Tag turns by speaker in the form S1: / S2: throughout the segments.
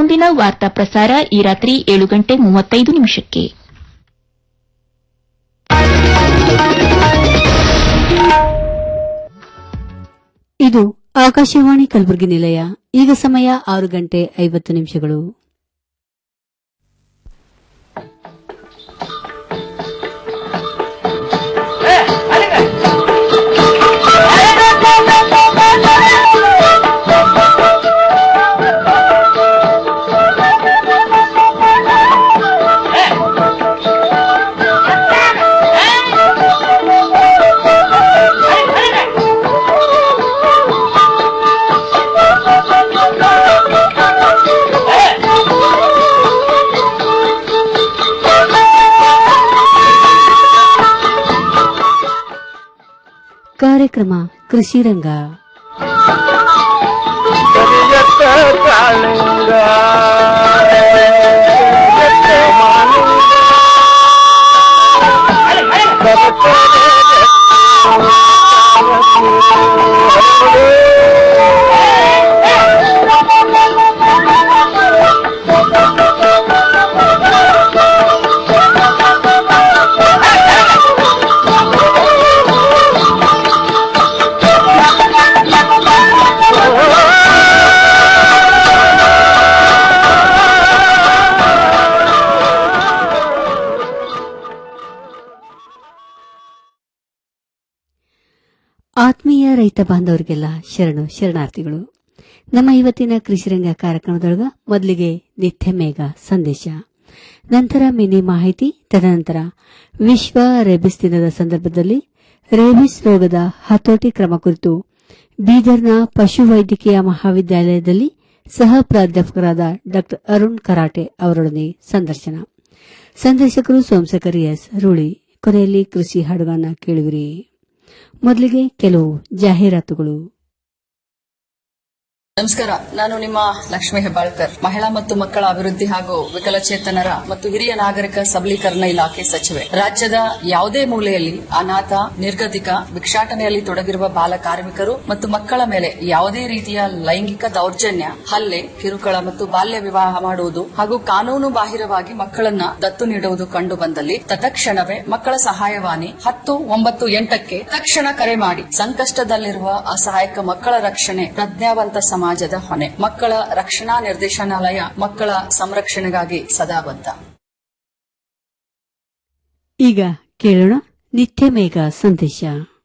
S1: ಮುಂದಿನ ವಾರ್ತಾ ಪ್ರಸಾರ ಈ ರಾತ್ರಿ ಏಳು ಗಂಟೆ ಮೂವತ್ತೈದು ನಿಮಿಷಕ್ಕೆ
S2: ಇದು ಆಕಾಶವಾಣಿ ಕಲಬುರಗಿ ನಿಲಯ ಈಗ ಸಮಯ ಆರು ಗಂಟೆ ಐವತ್ತು ನಿಮಿಷಗಳು ಕಾರ್ಯಕ್ರಮ ಕೃಷಿ ರಂಗ
S3: ಕರಿಯತ್ತ ಕಾಳಿಂಗ ಕರಿಯತ್ತ ಮಾಲಿಂಗ
S2: ಆತ್ಮೀಯ ರೈತ ಬಾಂಧವರಿಗೆಲ್ಲ ಶರಣು ಶರಣಾರ್ಥಿಗಳು ನಮ್ಮ ಇವತ್ತಿನ ಕೃಷಿರಂಗ ಕಾರ್ಯಕ್ರಮದೊಳಗ ಮೊದಲಿಗೆ ನಿತ್ಯ ಮೇಘ ಸಂದೇಶ ನಂತರ ಮಿನಿ ಮಾಹಿತಿ ತದನಂತರ ವಿಶ್ವ ರೇಬಿಸ್ ದಿನದ ಸಂದರ್ಭದಲ್ಲಿ ರೇಬಿಸ್ ರೋಗದ ಹತೋಟಿ ಕ್ರಮ ಕುರಿತು ಬೀದರ್ನ ಪಶುವೈದ್ಯಕೀಯ ಮಹಾವಿದ್ಯಾಲಯದಲ್ಲಿ ಸಹ ಪ್ರಾಧ್ಯಾಪಕರಾದ ಡಾ ಅರುಣ್ ಕರಾಟೆ ಅವರೊಡನೆ ಸಂದರ್ಶನ ಸಂದರ್ಶಕರು ಸೋಮಶೇಖರ್ ಎಸ್ ರೂಳಿ ಕೊನೆಯಲ್ಲಿ ಕೃಷಿ ಹಾಡುಗಳನ್ನ ಕೇಳುವಿರಿ ಮೊದಲಿಗೆ ಕೆಲವು ಜಾಹೀರಾತುಗಳು
S4: ನಮಸ್ಕಾರ ನಾನು ನಿಮ್ಮ ಲಕ್ಷ್ಮೀ ಹೆಬ್ಬಾಳ್ಕರ್ ಮಹಿಳಾ ಮತ್ತು ಮಕ್ಕಳ ಅಭಿವೃದ್ಧಿ ಹಾಗೂ ವಿಕಲಚೇತನರ ಮತ್ತು ಹಿರಿಯ ನಾಗರಿಕ ಸಬಲೀಕರಣ ಇಲಾಖೆ ಸಚಿವೆ ರಾಜ್ಯದ ಯಾವುದೇ ಮೂಲೆಯಲ್ಲಿ ಅನಾಥ ನಿರ್ಗತಿಕ ಭಿಕ್ಷಾಟನೆಯಲ್ಲಿ ತೊಡಗಿರುವ ಬಾಲ ಕಾರ್ಮಿಕರು ಮತ್ತು ಮಕ್ಕಳ ಮೇಲೆ ಯಾವುದೇ ರೀತಿಯ ಲೈಂಗಿಕ ದೌರ್ಜನ್ಯ ಹಲ್ಲೆ ಕಿರುಕುಳ ಮತ್ತು ಬಾಲ್ಯ ವಿವಾಹ ಮಾಡುವುದು ಹಾಗೂ ಕಾನೂನು ಬಾಹಿರವಾಗಿ ಮಕ್ಕಳನ್ನ ದತ್ತು ನೀಡುವುದು ಕಂಡು ಬಂದಲ್ಲಿ ತತ್ಕ್ಷಣವೇ ಮಕ್ಕಳ ಸಹಾಯವಾಣಿ ಹತ್ತು ಒಂಬತ್ತು ಎಂಟಕ್ಕೆ ತಕ್ಷಣ ಕರೆ ಮಾಡಿ ಸಂಕಷ್ಟದಲ್ಲಿರುವ ಅಸಹಾಯಕ ಮಕ್ಕಳ ರಕ್ಷಣೆ ಪ್ರಜ್ಞಾವಂತ ಸಮಾಜದ ಹೊಣೆ ಮಕ್ಕಳ ರಕ್ಷಣಾ ನಿರ್ದೇಶನಾಲಯ ಮಕ್ಕಳ ಸಂರಕ್ಷಣೆಗಾಗಿ ಸದಾ ಬದ್ಧ
S2: ಈಗ ಕೇಳೋಣ ನಿತ್ಯ ಮೇಘ ಸಂದೇಶ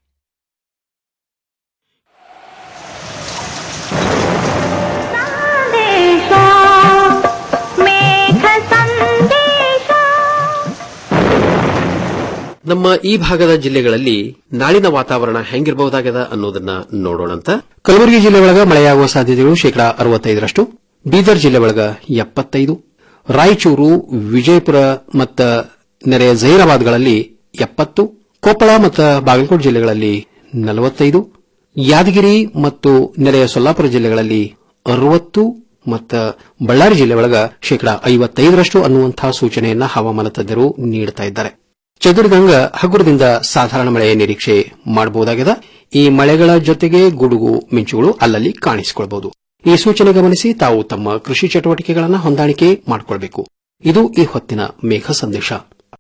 S5: ನಮ್ಮ ಈ ಭಾಗದ ಜಿಲ್ಲೆಗಳಲ್ಲಿ ನಾಳಿನ ವಾತಾವರಣ ಹೆಂಗಿರಬಹುದಾಗದ ಅನ್ನೋದನ್ನ ನೋಡೋಣಂತ ಕಲಬುರಗಿ ಜಿಲ್ಲೆ ಒಳಗ ಮಳೆಯಾಗುವ ಸಾಧ್ಯತೆಗಳು ಶೇಕಡಾ ಅರವತ್ತೈದರಷ್ಟು ಬೀದರ್ ಜಿಲ್ಲೆ ಒಳಗ ಎಪ್ಪತ್ತೈದು ರಾಯಚೂರು ವಿಜಯಪುರ ಮತ್ತು ನೆರೆಯ ಜೈರಾಬಾದ್ಗಳಲ್ಲಿ ಎಪ್ಪತ್ತು ಕೊಪ್ಪಳ ಮತ್ತು ಬಾಗಲಕೋಟೆ ಜಿಲ್ಲೆಗಳಲ್ಲಿ ನಲವತ್ತೈದು ಯಾದಗಿರಿ ಮತ್ತು ನೆರೆಯ ಸೊಲ್ಲಾಪುರ ಜಿಲ್ಲೆಗಳಲ್ಲಿ ಅರವತ್ತು ಮತ್ತು ಬಳ್ಳಾರಿ ಜಿಲ್ಲೆ ಒಳಗ ಶೇಕಡಾ ಐವತ್ತೈದರಷ್ಟು ಅನ್ನುವಂತಹ ಸೂಚನೆಯನ್ನ ಹವಾಮಾನ ತಜ್ಞರು ನೀಡುತ್ತಾ ಇದ್ದಾರೆ ಚದುರಿದಂಗ ಹಗುರದಿಂದ ಸಾಧಾರಣ ಮಳೆಯ ನಿರೀಕ್ಷೆ ಮಾಡಬಹುದಾಗಿದೆ ಈ ಮಳೆಗಳ ಜೊತೆಗೆ ಗುಡುಗು ಮಿಂಚುಗಳು ಅಲ್ಲಲ್ಲಿ ಕಾಣಿಸಿಕೊಳ್ಳಬಹುದು ಈ ಸೂಚನೆ ಗಮನಿಸಿ ತಾವು ತಮ್ಮ ಕೃಷಿ ಚಟುವಟಿಕೆಗಳನ್ನು ಹೊಂದಾಣಿಕೆ ಮಾಡಿಕೊಳ್ಳಬೇಕು ಇದು ಈ ಹೊತ್ತಿನ ಮೇಘ ಸಂದೇಶ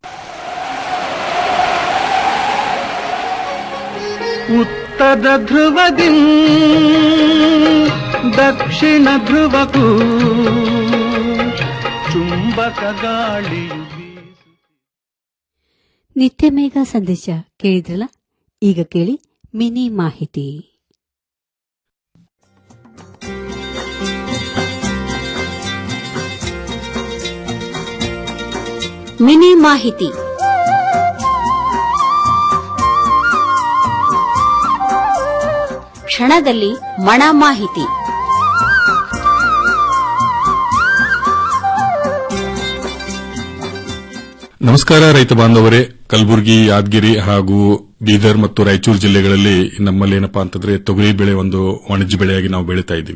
S3: ಉತ್ತರ ಧ್ರುವದಿ ದಕ್ಷಿಣ ಧ್ರುವಕ್ಕೂ ಚುಂಬಕ ಗಾಳಿಯು ಬೀಸು
S2: ನಿತ್ಯ ಮೇಘ ಸಂದೇಶ ಕೇಳಿದ್ರಲ್ಲ ಈಗ ಕೇಳಿ ಮಿನಿ ಮಾಹಿತಿ ಮಿನಿ ಮಾಹಿತಿ ಕ್ಷಣದಲ್ಲಿ ಮಣ ಮಾಹಿತಿ
S6: ನಮಸ್ಕಾರ ರೈತ ಬಾಂಧವರೇ ಕಲಬುರಗಿ ಯಾದಗಿರಿ ಹಾಗೂ ಬೀದರ್ ಮತ್ತು ರಾಯಚೂರು ಜಿಲ್ಲೆಗಳಲ್ಲಿ ನಮ್ಮಲ್ಲಿ ಏನಪ್ಪಾ ಅಂತಂದ್ರೆ ತೊಗರಿ ಬೆಳೆ ಒಂದು ವಾಣಿಜ್ಯ ಬೆಳೆಯಾಗಿ ನಾವು ಬೆಳೀತಾ ಇದ್ದೀವಿ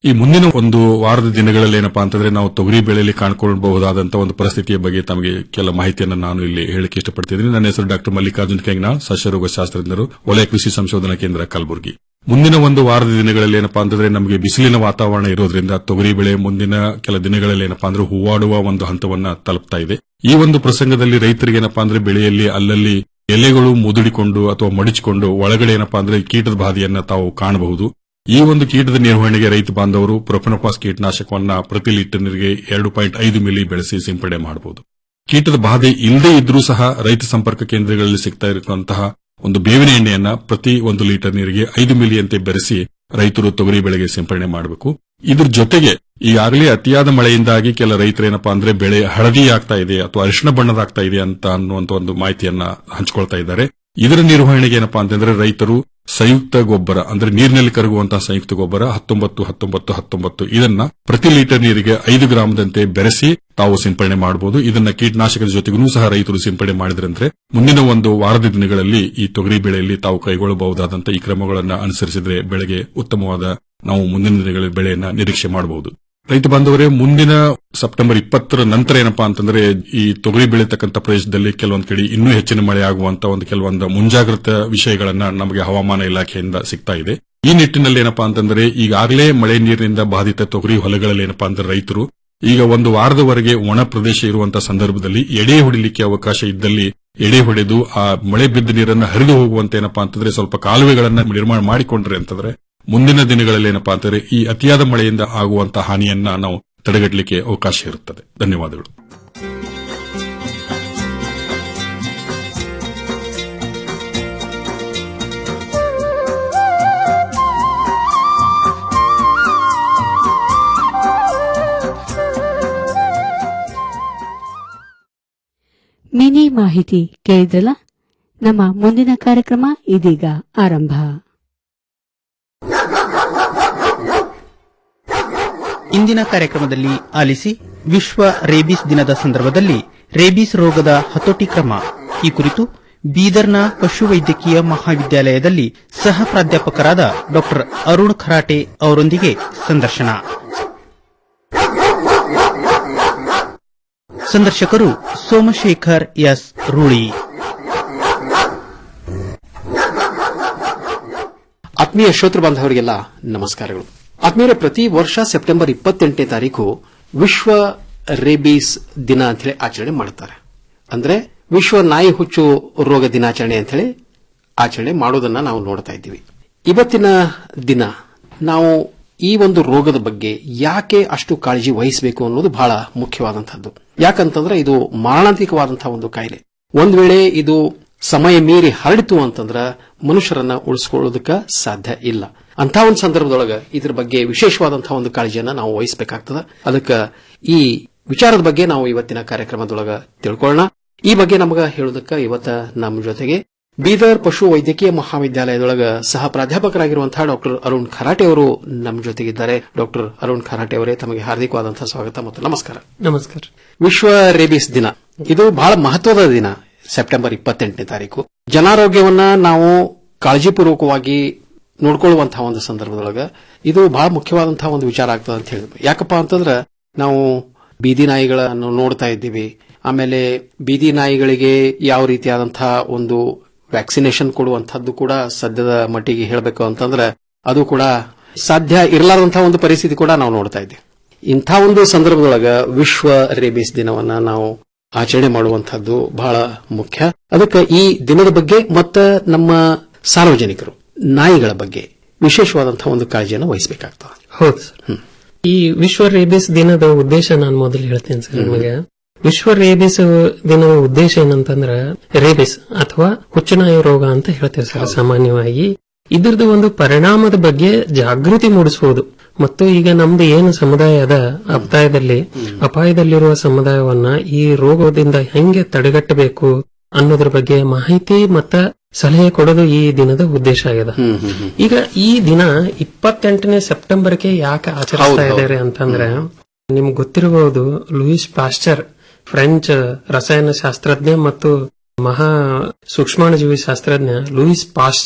S6: ಈ ಮುಂದಿನ ಒಂದು ವಾರದ ದಿನಗಳಲ್ಲಿ ಏನಪ್ಪಾ ಅಂತಂದ್ರೆ ನಾವು ತೊಗರಿ ಬೆಳೆಯಲ್ಲಿ ಕಾಣ್ಕೊಳ್ಬಹುದಾದಂತಹ ಒಂದು ಪರಿಸ್ಥಿತಿಯ ಬಗ್ಗೆ ತಮಗೆ ಕೆಲ ಮಾಹಿತಿಯನ್ನು ನಾನು ಇಲ್ಲಿ ಹೇಳಕ್ಕೆ ಇಷ್ಟಪಡ್ತಿದ್ದೀನಿ ನನ್ನ ಹೆಸರು ಡಾಕ್ಟರ್ ಮಲ್ಲಿಕಾರ್ಜುನ್ ಕೆಂಗ್ನಾಳ್ ಸಸ್ಯರೋಗ ಶಾಸ್ತ್ರಜ್ಞರು ವಲಯ ಕೃಷಿ ಸಂಶೋಧನಾ ಕೇಂದ್ರ ಕಲಬುರಗಿ ಮುಂದಿನ ಒಂದು ವಾರದ ದಿನಗಳಲ್ಲಿ ಏನಪ್ಪಾ ಅಂತಂದ್ರೆ ನಮಗೆ ಬಿಸಿಲಿನ ವಾತಾವರಣ ಇರೋದ್ರಿಂದ ತೊಗರಿ ಬೆಳೆ ಮುಂದಿನ ಕೆಲ ದಿನಗಳಲ್ಲಿ ಏನಪ್ಪಾ ಅಂದ್ರೆ ಹೂವಾಡುವ ಒಂದು ಹಂತವನ್ನ ತಲುಪ್ತಾ ಇದೆ ಈ ಒಂದು ಪ್ರಸಂಗದಲ್ಲಿ ರೈತರಿಗೆ ಏನಪ್ಪಾ ಅಂದ್ರೆ ಬೆಳೆಯಲ್ಲಿ ಅಲ್ಲಲ್ಲಿ ಎಲೆಗಳು ಮುದುಡಿಕೊಂಡು ಅಥವಾ ಮಡಿಚಿಕೊಂಡು ಒಳಗಡೆ ಏನಪ್ಪಾ ಅಂದ್ರೆ ಕೀಟದ ಬಾಧೆಯನ್ನ ತಾವು ಕಾಣಬಹುದು ಈ ಒಂದು ಕೀಟದ ನಿರ್ವಹಣೆಗೆ ರೈತ ಬಾಂಧವರು ಪ್ರೊಫೆನೋಪಾಸ್ ಕೀಟನಾಶಕವನ್ನ ಪ್ರತಿ ಲೀಟರ್ ನೀರಿಗೆ ಎರಡು ಪಾಯಿಂಟ್ ಐದು ಮಿಲಿ ಬೆಳೆಸಿ ಸಿಂಪಡಣೆ ಮಾಡಬಹುದು ಕೀಟದ ಬಾಧೆ ಇಲ್ಲದೇ ಇದ್ರೂ ಸಹ ರೈತ ಸಂಪರ್ಕ ಕೇಂದ್ರಗಳಲ್ಲಿ ಸಿಗ್ತಾ ಇರುವಂತಹ ಒಂದು ಬೇವಿನ ಎಣ್ಣೆಯನ್ನ ಪ್ರತಿ ಒಂದು ಲೀಟರ್ ನೀರಿಗೆ ಐದು ಮಿಲಿಯಂತೆ ಬೆರೆಸಿ ರೈತರು ತೊಗರಿ ಬೆಳೆಗೆ ಸಿಂಪಡಣೆ ಮಾಡಬೇಕು ಇದ್ರ ಜೊತೆಗೆ ಈಗಾಗಲೇ ಅತಿಯಾದ ಮಳೆಯಿಂದಾಗಿ ಕೆಲ ರೈತರು ಏನಪ್ಪಾ ಅಂದ್ರೆ ಬೆಳೆ ಹಳದಿ ಆಗ್ತಾ ಇದೆ ಅಥವಾ ಅರಿಶಿಣ ಬಣ್ಣದಾಗ್ತಾ ಇದೆ ಅಂತ ಅನ್ನುವಂತ ಒಂದು ಮಾಹಿತಿಯನ್ನ ಹಂಚಿಕೊಳ್ತಾ ಇದ್ದಾರೆ ಇದರ ನಿರ್ವಹಣೆಗೆ ಏನಪ್ಪಾ ಅಂತಂದ್ರೆ ರೈತರು ಸಂಯುಕ್ತ ಗೊಬ್ಬರ ಅಂದ್ರೆ ನೀರಿನಲ್ಲಿ ಕರಗುವಂತಹ ಸಂಯುಕ್ತ ಗೊಬ್ಬರ ಹತ್ತೊಂಬತ್ತು ಹತ್ತೊಂಬತ್ತು ಹತ್ತೊಂಬತ್ತು ಇದನ್ನ ಪ್ರತಿ ಲೀಟರ್ ನೀರಿಗೆ ಐದು ಗ್ರಾಮದಂತೆ ಬೆರೆಸಿ ತಾವು ಸಿಂಪಡಣೆ ಮಾಡಬಹುದು ಇದನ್ನ ಕೀಟನಾಶಕದ ಜೊತೆಗೂ ಸಹ ರೈತರು ಸಿಂಪಡಣೆ ಮಾಡಿದ್ರಂದ್ರೆ ಮುಂದಿನ ಒಂದು ವಾರದ ದಿನಗಳಲ್ಲಿ ಈ ತೊಗರಿ ಬೆಳೆಯಲ್ಲಿ ತಾವು ಕೈಗೊಳ್ಳಬಹುದಾದಂತಹ ಈ ಕ್ರಮಗಳನ್ನು ಅನುಸರಿಸಿದ್ರೆ ಬೆಳೆಗೆ ಉತ್ತಮವಾದ ನಾವು ಮುಂದಿನ ದಿನಗಳಲ್ಲಿ ಬೆಳೆಯನ್ನ ನಿರೀಕ್ಷೆ ಮಾಡಬಹುದು ರೈತ ಬಾಂಧವರೇ ಮುಂದಿನ ಸೆಪ್ಟೆಂಬರ್ ಇಪ್ಪತ್ತರ ನಂತರ ಏನಪ್ಪಾ ಅಂತಂದ್ರೆ ಈ ತೊಗರಿ ಬೆಳೀತಕ್ಕಂಥ ಪ್ರದೇಶದಲ್ಲಿ ಕೆಲವೊಂದು ಕಡೆ ಇನ್ನೂ ಹೆಚ್ಚಿನ ಮಳೆ ಆಗುವಂತ ಒಂದು ಕೆಲವೊಂದು ಮುಂಜಾಗ್ರತಾ ವಿಷಯಗಳನ್ನ ನಮಗೆ ಹವಾಮಾನ ಇಲಾಖೆಯಿಂದ ಸಿಗ್ತಾ ಇದೆ ಈ ನಿಟ್ಟಿನಲ್ಲಿ ಏನಪ್ಪಾ ಅಂತಂದ್ರೆ ಈಗಾಗಲೇ ಮಳೆ ನೀರಿನಿಂದ ಬಾಧಿತ ತೊಗರಿ ಹೊಲಗಳಲ್ಲಿ ಏನಪ್ಪಾ ಅಂದ್ರೆ ರೈತರು ಈಗ ಒಂದು ವಾರದವರೆಗೆ ಒಣ ಪ್ರದೇಶ ಇರುವಂತಹ ಸಂದರ್ಭದಲ್ಲಿ ಎಡೆ ಹೊಡಿಲಿಕ್ಕೆ ಅವಕಾಶ ಇದ್ದಲ್ಲಿ ಎಡೆ ಹೊಡೆದು ಆ ಮಳೆ ಬಿದ್ದ ನೀರನ್ನು ಹರಿದು ಹೋಗುವಂತೆ ಏನಪ್ಪಾ ಅಂತಂದ್ರೆ ಸ್ವಲ್ಪ ಕಾಲುವೆಗಳನ್ನ ನಿರ್ಮಾಣ ಮಾಡಿಕೊಂಡ್ರೆ ಅಂತಂದ್ರೆ ಮುಂದಿನ ದಿನಗಳಲ್ಲಿ ಏನಪ್ಪಾ ಅಂತಂದ್ರೆ ಈ ಅತಿಯಾದ ಮಳೆಯಿಂದ ಆಗುವಂತಹ ಹಾನಿಯನ್ನ ನಾವು ತಡೆಗಟ್ಟಲಿಕ್ಕೆ ಅವಕಾಶ ಇರುತ್ತದೆ ಧನ್ಯವಾದಗಳು
S2: ಮಿನಿ ಮಾಹಿತಿ ಕೇಳಿದ್ರಲ್ಲ ನಮ್ಮ ಮುಂದಿನ ಕಾರ್ಯಕ್ರಮ ಇದೀಗ ಆರಂಭ
S7: ಇಂದಿನ ಕಾರ್ಯಕ್ರಮದಲ್ಲಿ ಆಲಿಸಿ ವಿಶ್ವ ರೇಬಿಸ್ ದಿನದ ಸಂದರ್ಭದಲ್ಲಿ ರೇಬಿಸ್ ರೋಗದ ಹತೋಟಿ ಕ್ರಮ ಈ ಕುರಿತು ಬೀದರ್ನ ಪಶುವೈದ್ಯಕೀಯ ಮಹಾವಿದ್ಯಾಲಯದಲ್ಲಿ ಸಹ ಪ್ರಾಧ್ಯಾಪಕರಾದ ಡಾ ಅರುಣ್ ಖರಾಟೆ ಅವರೊಂದಿಗೆ ಸಂದರ್ಶನ ಸಂದರ್ಶಕರು ಸೋಮಶೇಖರ್ ಎಸ್ ರೂಳಿ
S5: ಆತ್ಮೀಯ ಶ್ರೋತೃ ಬಾಂಧವರಿಗೆಲ್ಲ ನಮಸ್ಕಾರಗಳು ಆತ್ಮೀಯರೇ ಪ್ರತಿ ವರ್ಷ ಸೆಪ್ಟೆಂಬರ್ ಇಪ್ಪತ್ತೆಂಟನೇ ತಾರೀಕು ವಿಶ್ವ ರೇಬೀಸ್ ದಿನ ಅಂತೇಳಿ ಆಚರಣೆ ಮಾಡುತ್ತಾರೆ ಅಂದ್ರೆ ವಿಶ್ವ ನಾಯಿ ಹುಚ್ಚು ರೋಗ ದಿನಾಚರಣೆ ಅಂತೇಳಿ ಆಚರಣೆ ಮಾಡೋದನ್ನ ನಾವು ನೋಡ್ತಾ ಇದ್ದೀವಿ ಇವತ್ತಿನ ದಿನ ನಾವು ಈ ಒಂದು ರೋಗದ ಬಗ್ಗೆ ಯಾಕೆ ಅಷ್ಟು ಕಾಳಜಿ ವಹಿಸಬೇಕು ಅನ್ನೋದು ಬಹಳ ಮುಖ್ಯವಾದಂತಹದ್ದು ಯಾಕಂತಂದ್ರೆ ಇದು ಮಾರಣಾಂತಿಕವಾದಂತಹ ಒಂದು ಕಾಯಿಲೆ ಒಂದ್ ವೇಳೆ ಇದು ಸಮಯ ಮೀರಿ ಹರಡಿತು ಅಂತಂದ್ರ ಮನುಷ್ಯರನ್ನ ಉಳಿಸ್ಕೊಳ್ಳೋದಕ್ಕೆ ಸಾಧ್ಯ ಇಲ್ಲ ಅಂತ ಒಂದು ಸಂದರ್ಭದೊಳಗ ಇದ್ರ ಬಗ್ಗೆ ವಿಶೇಷವಾದಂತಹ ಒಂದು ಕಾಳಜಿಯನ್ನ ನಾವು ವಹಿಸಬೇಕಾಗ್ತದ ಅದಕ್ಕೆ ಈ ವಿಚಾರದ ಬಗ್ಗೆ ನಾವು ಇವತ್ತಿನ ಕಾರ್ಯಕ್ರಮದೊಳಗ ತಿಳ್ಕೊಳ್ಳೋಣ ಈ ಬಗ್ಗೆ ನಮಗ ಹೇಳೋದಕ್ಕ ಇವತ್ತ ನಮ್ಮ ಜೊತೆಗೆ ಬೀದರ್ ಪಶು ವೈದ್ಯಕೀಯ ಮಹಾವಿದ್ಯಾಲಯದೊಳಗ ಸಹ ಪ್ರಾಧ್ಯಾಪಕರಾಗಿರುವಂತಹ ಡಾಕ್ಟರ್ ಅರುಣ್ ಖರಾಟೆ ಅವರು ನಮ್ಮ ಜೊತೆಗಿದ್ದಾರೆ ಡಾಕ್ಟರ್ ಅರುಣ್ ಖರಾಟೆ ಅವರೇ ತಮಗೆ ಹಾರ್ದಿಕವಾದಂತಹ ಸ್ವಾಗತ ಮತ್ತು ನಮಸ್ಕಾರ
S8: ನಮಸ್ಕಾರ
S5: ವಿಶ್ವ ರೇಬಿಸ್ ದಿನ ಇದು ಬಹಳ ಮಹತ್ವದ ದಿನ ಸೆಪ್ಟೆಂಬರ್ ಇಪ್ಪತ್ತೆಂಟನೇ ತಾರೀಕು ಜನಾರೋಗ್ಯವನ್ನ ನಾವು ಕಾಳಜಿಪೂರ್ವಕವಾಗಿ ನೋಡ್ಕೊಳ್ಳುವಂತಹ ಒಂದು ಸಂದರ್ಭದೊಳಗ ಇದು ಬಹಳ ಮುಖ್ಯವಾದಂತಹ ಒಂದು ವಿಚಾರ ಆಗ್ತದೆ ಅಂತ ಹೇಳಿದ್ರು ಯಾಕಪ್ಪ ಅಂತಂದ್ರ ನಾವು ಬೀದಿ ನಾಯಿಗಳನ್ನು ನೋಡ್ತಾ ಇದ್ದೀವಿ ಆಮೇಲೆ ಬೀದಿ ನಾಯಿಗಳಿಗೆ ಯಾವ ರೀತಿಯಾದಂತಹ ಒಂದು ವ್ಯಾಕ್ಸಿನೇಷನ್ ಕೊಡುವಂತಹದ್ದು ಕೂಡ ಸದ್ಯದ ಮಟ್ಟಿಗೆ ಹೇಳಬೇಕು ಅಂತಂದ್ರೆ ಅದು ಕೂಡ ಸಾಧ್ಯ ಇರಲಾರದಂತಹ ಒಂದು ಪರಿಸ್ಥಿತಿ ಕೂಡ ನಾವು ನೋಡ್ತಾ ಇದ್ದೀವಿ ಇಂಥ ಒಂದು ಸಂದರ್ಭದೊಳಗ ವಿಶ್ವ ರೇಬಿಸ್ ದಿನವನ್ನ ನಾವು ಆಚರಣೆ ಮಾಡುವಂತಹದ್ದು ಬಹಳ ಮುಖ್ಯ ಅದಕ್ಕೆ ಈ ದಿನದ ಬಗ್ಗೆ ಮತ್ತ ನಮ್ಮ ಸಾರ್ವಜನಿಕರು ನಾಯಿಗಳ ಬಗ್ಗೆ ವಿಶೇಷವಾದಂತಹ ಒಂದು ಕಾಳಜಿಯನ್ನು ವಹಿಸಬೇಕಾಗ್ತದೆ
S8: ಹೌದು ಸರ್ ಈ ವಿಶ್ವ ರೇಬಿಸ್ ದಿನದ ಉದ್ದೇಶ ನಾನು ಮೊದಲು ಹೇಳ್ತೇನೆ ಸರ್ ನಿಮಗೆ ವಿಶ್ವ ರೇಬಿಸ್ ದಿನದ ಉದ್ದೇಶ ಏನಂತಂದ್ರ ರೇಬಿಸ್ ಅಥವಾ ಹುಚ್ಚುನಾಯಿ ರೋಗ ಅಂತ ಹೇಳ್ತೇವೆ ಸರ್ ಸಾಮಾನ್ಯವಾಗಿ ಇದ್ರದ್ದು ಒಂದು ಪರಿಣಾಮದ ಬಗ್ಗೆ ಜಾಗೃತಿ ಮೂಡಿಸುವುದು ಮತ್ತು ಈಗ ನಮ್ದು ಏನು ಸಮುದಾಯ ಅದ ಅಪಾಯದಲ್ಲಿ ಅಪಾಯದಲ್ಲಿರುವ ಸಮುದಾಯವನ್ನ ಈ ರೋಗದಿಂದ ಹೆಂಗೆ ತಡೆಗಟ್ಟಬೇಕು ಅನ್ನೋದ್ರ ಬಗ್ಗೆ ಮಾಹಿತಿ ಮತ್ತ ಸಲಹೆ ಕೊಡೋದು ಈ ದಿನದ ಉದ್ದೇಶ ಆಗಿದೆ ಈಗ ಈ ದಿನ ಇಪ್ಪತ್ತೆಂಟನೇ ಸೆಪ್ಟೆಂಬರ್ಗೆ ಯಾಕೆ ಆಚರಿಸ್ತಾ ಇದ್ದಾರೆ ಅಂತಂದ್ರೆ ನಿಮ್ಗೆ ಗೊತ್ತಿರಬಹುದು ಲೂಯಿಸ್ ಪಾಸ್ಚರ್ ಫ್ರೆಂಚ್ ರಸಾಯನ ಶಾಸ್ತ್ರಜ್ಞ ಮತ್ತು ಮಹಾ ಸೂಕ್ಷ್ಮಾಣುಜೀವಿ ಶಾಸ್ತ್ರಜ್ಞ ಲೂಯಿಸ್ ಪಾಸ್ಚರ್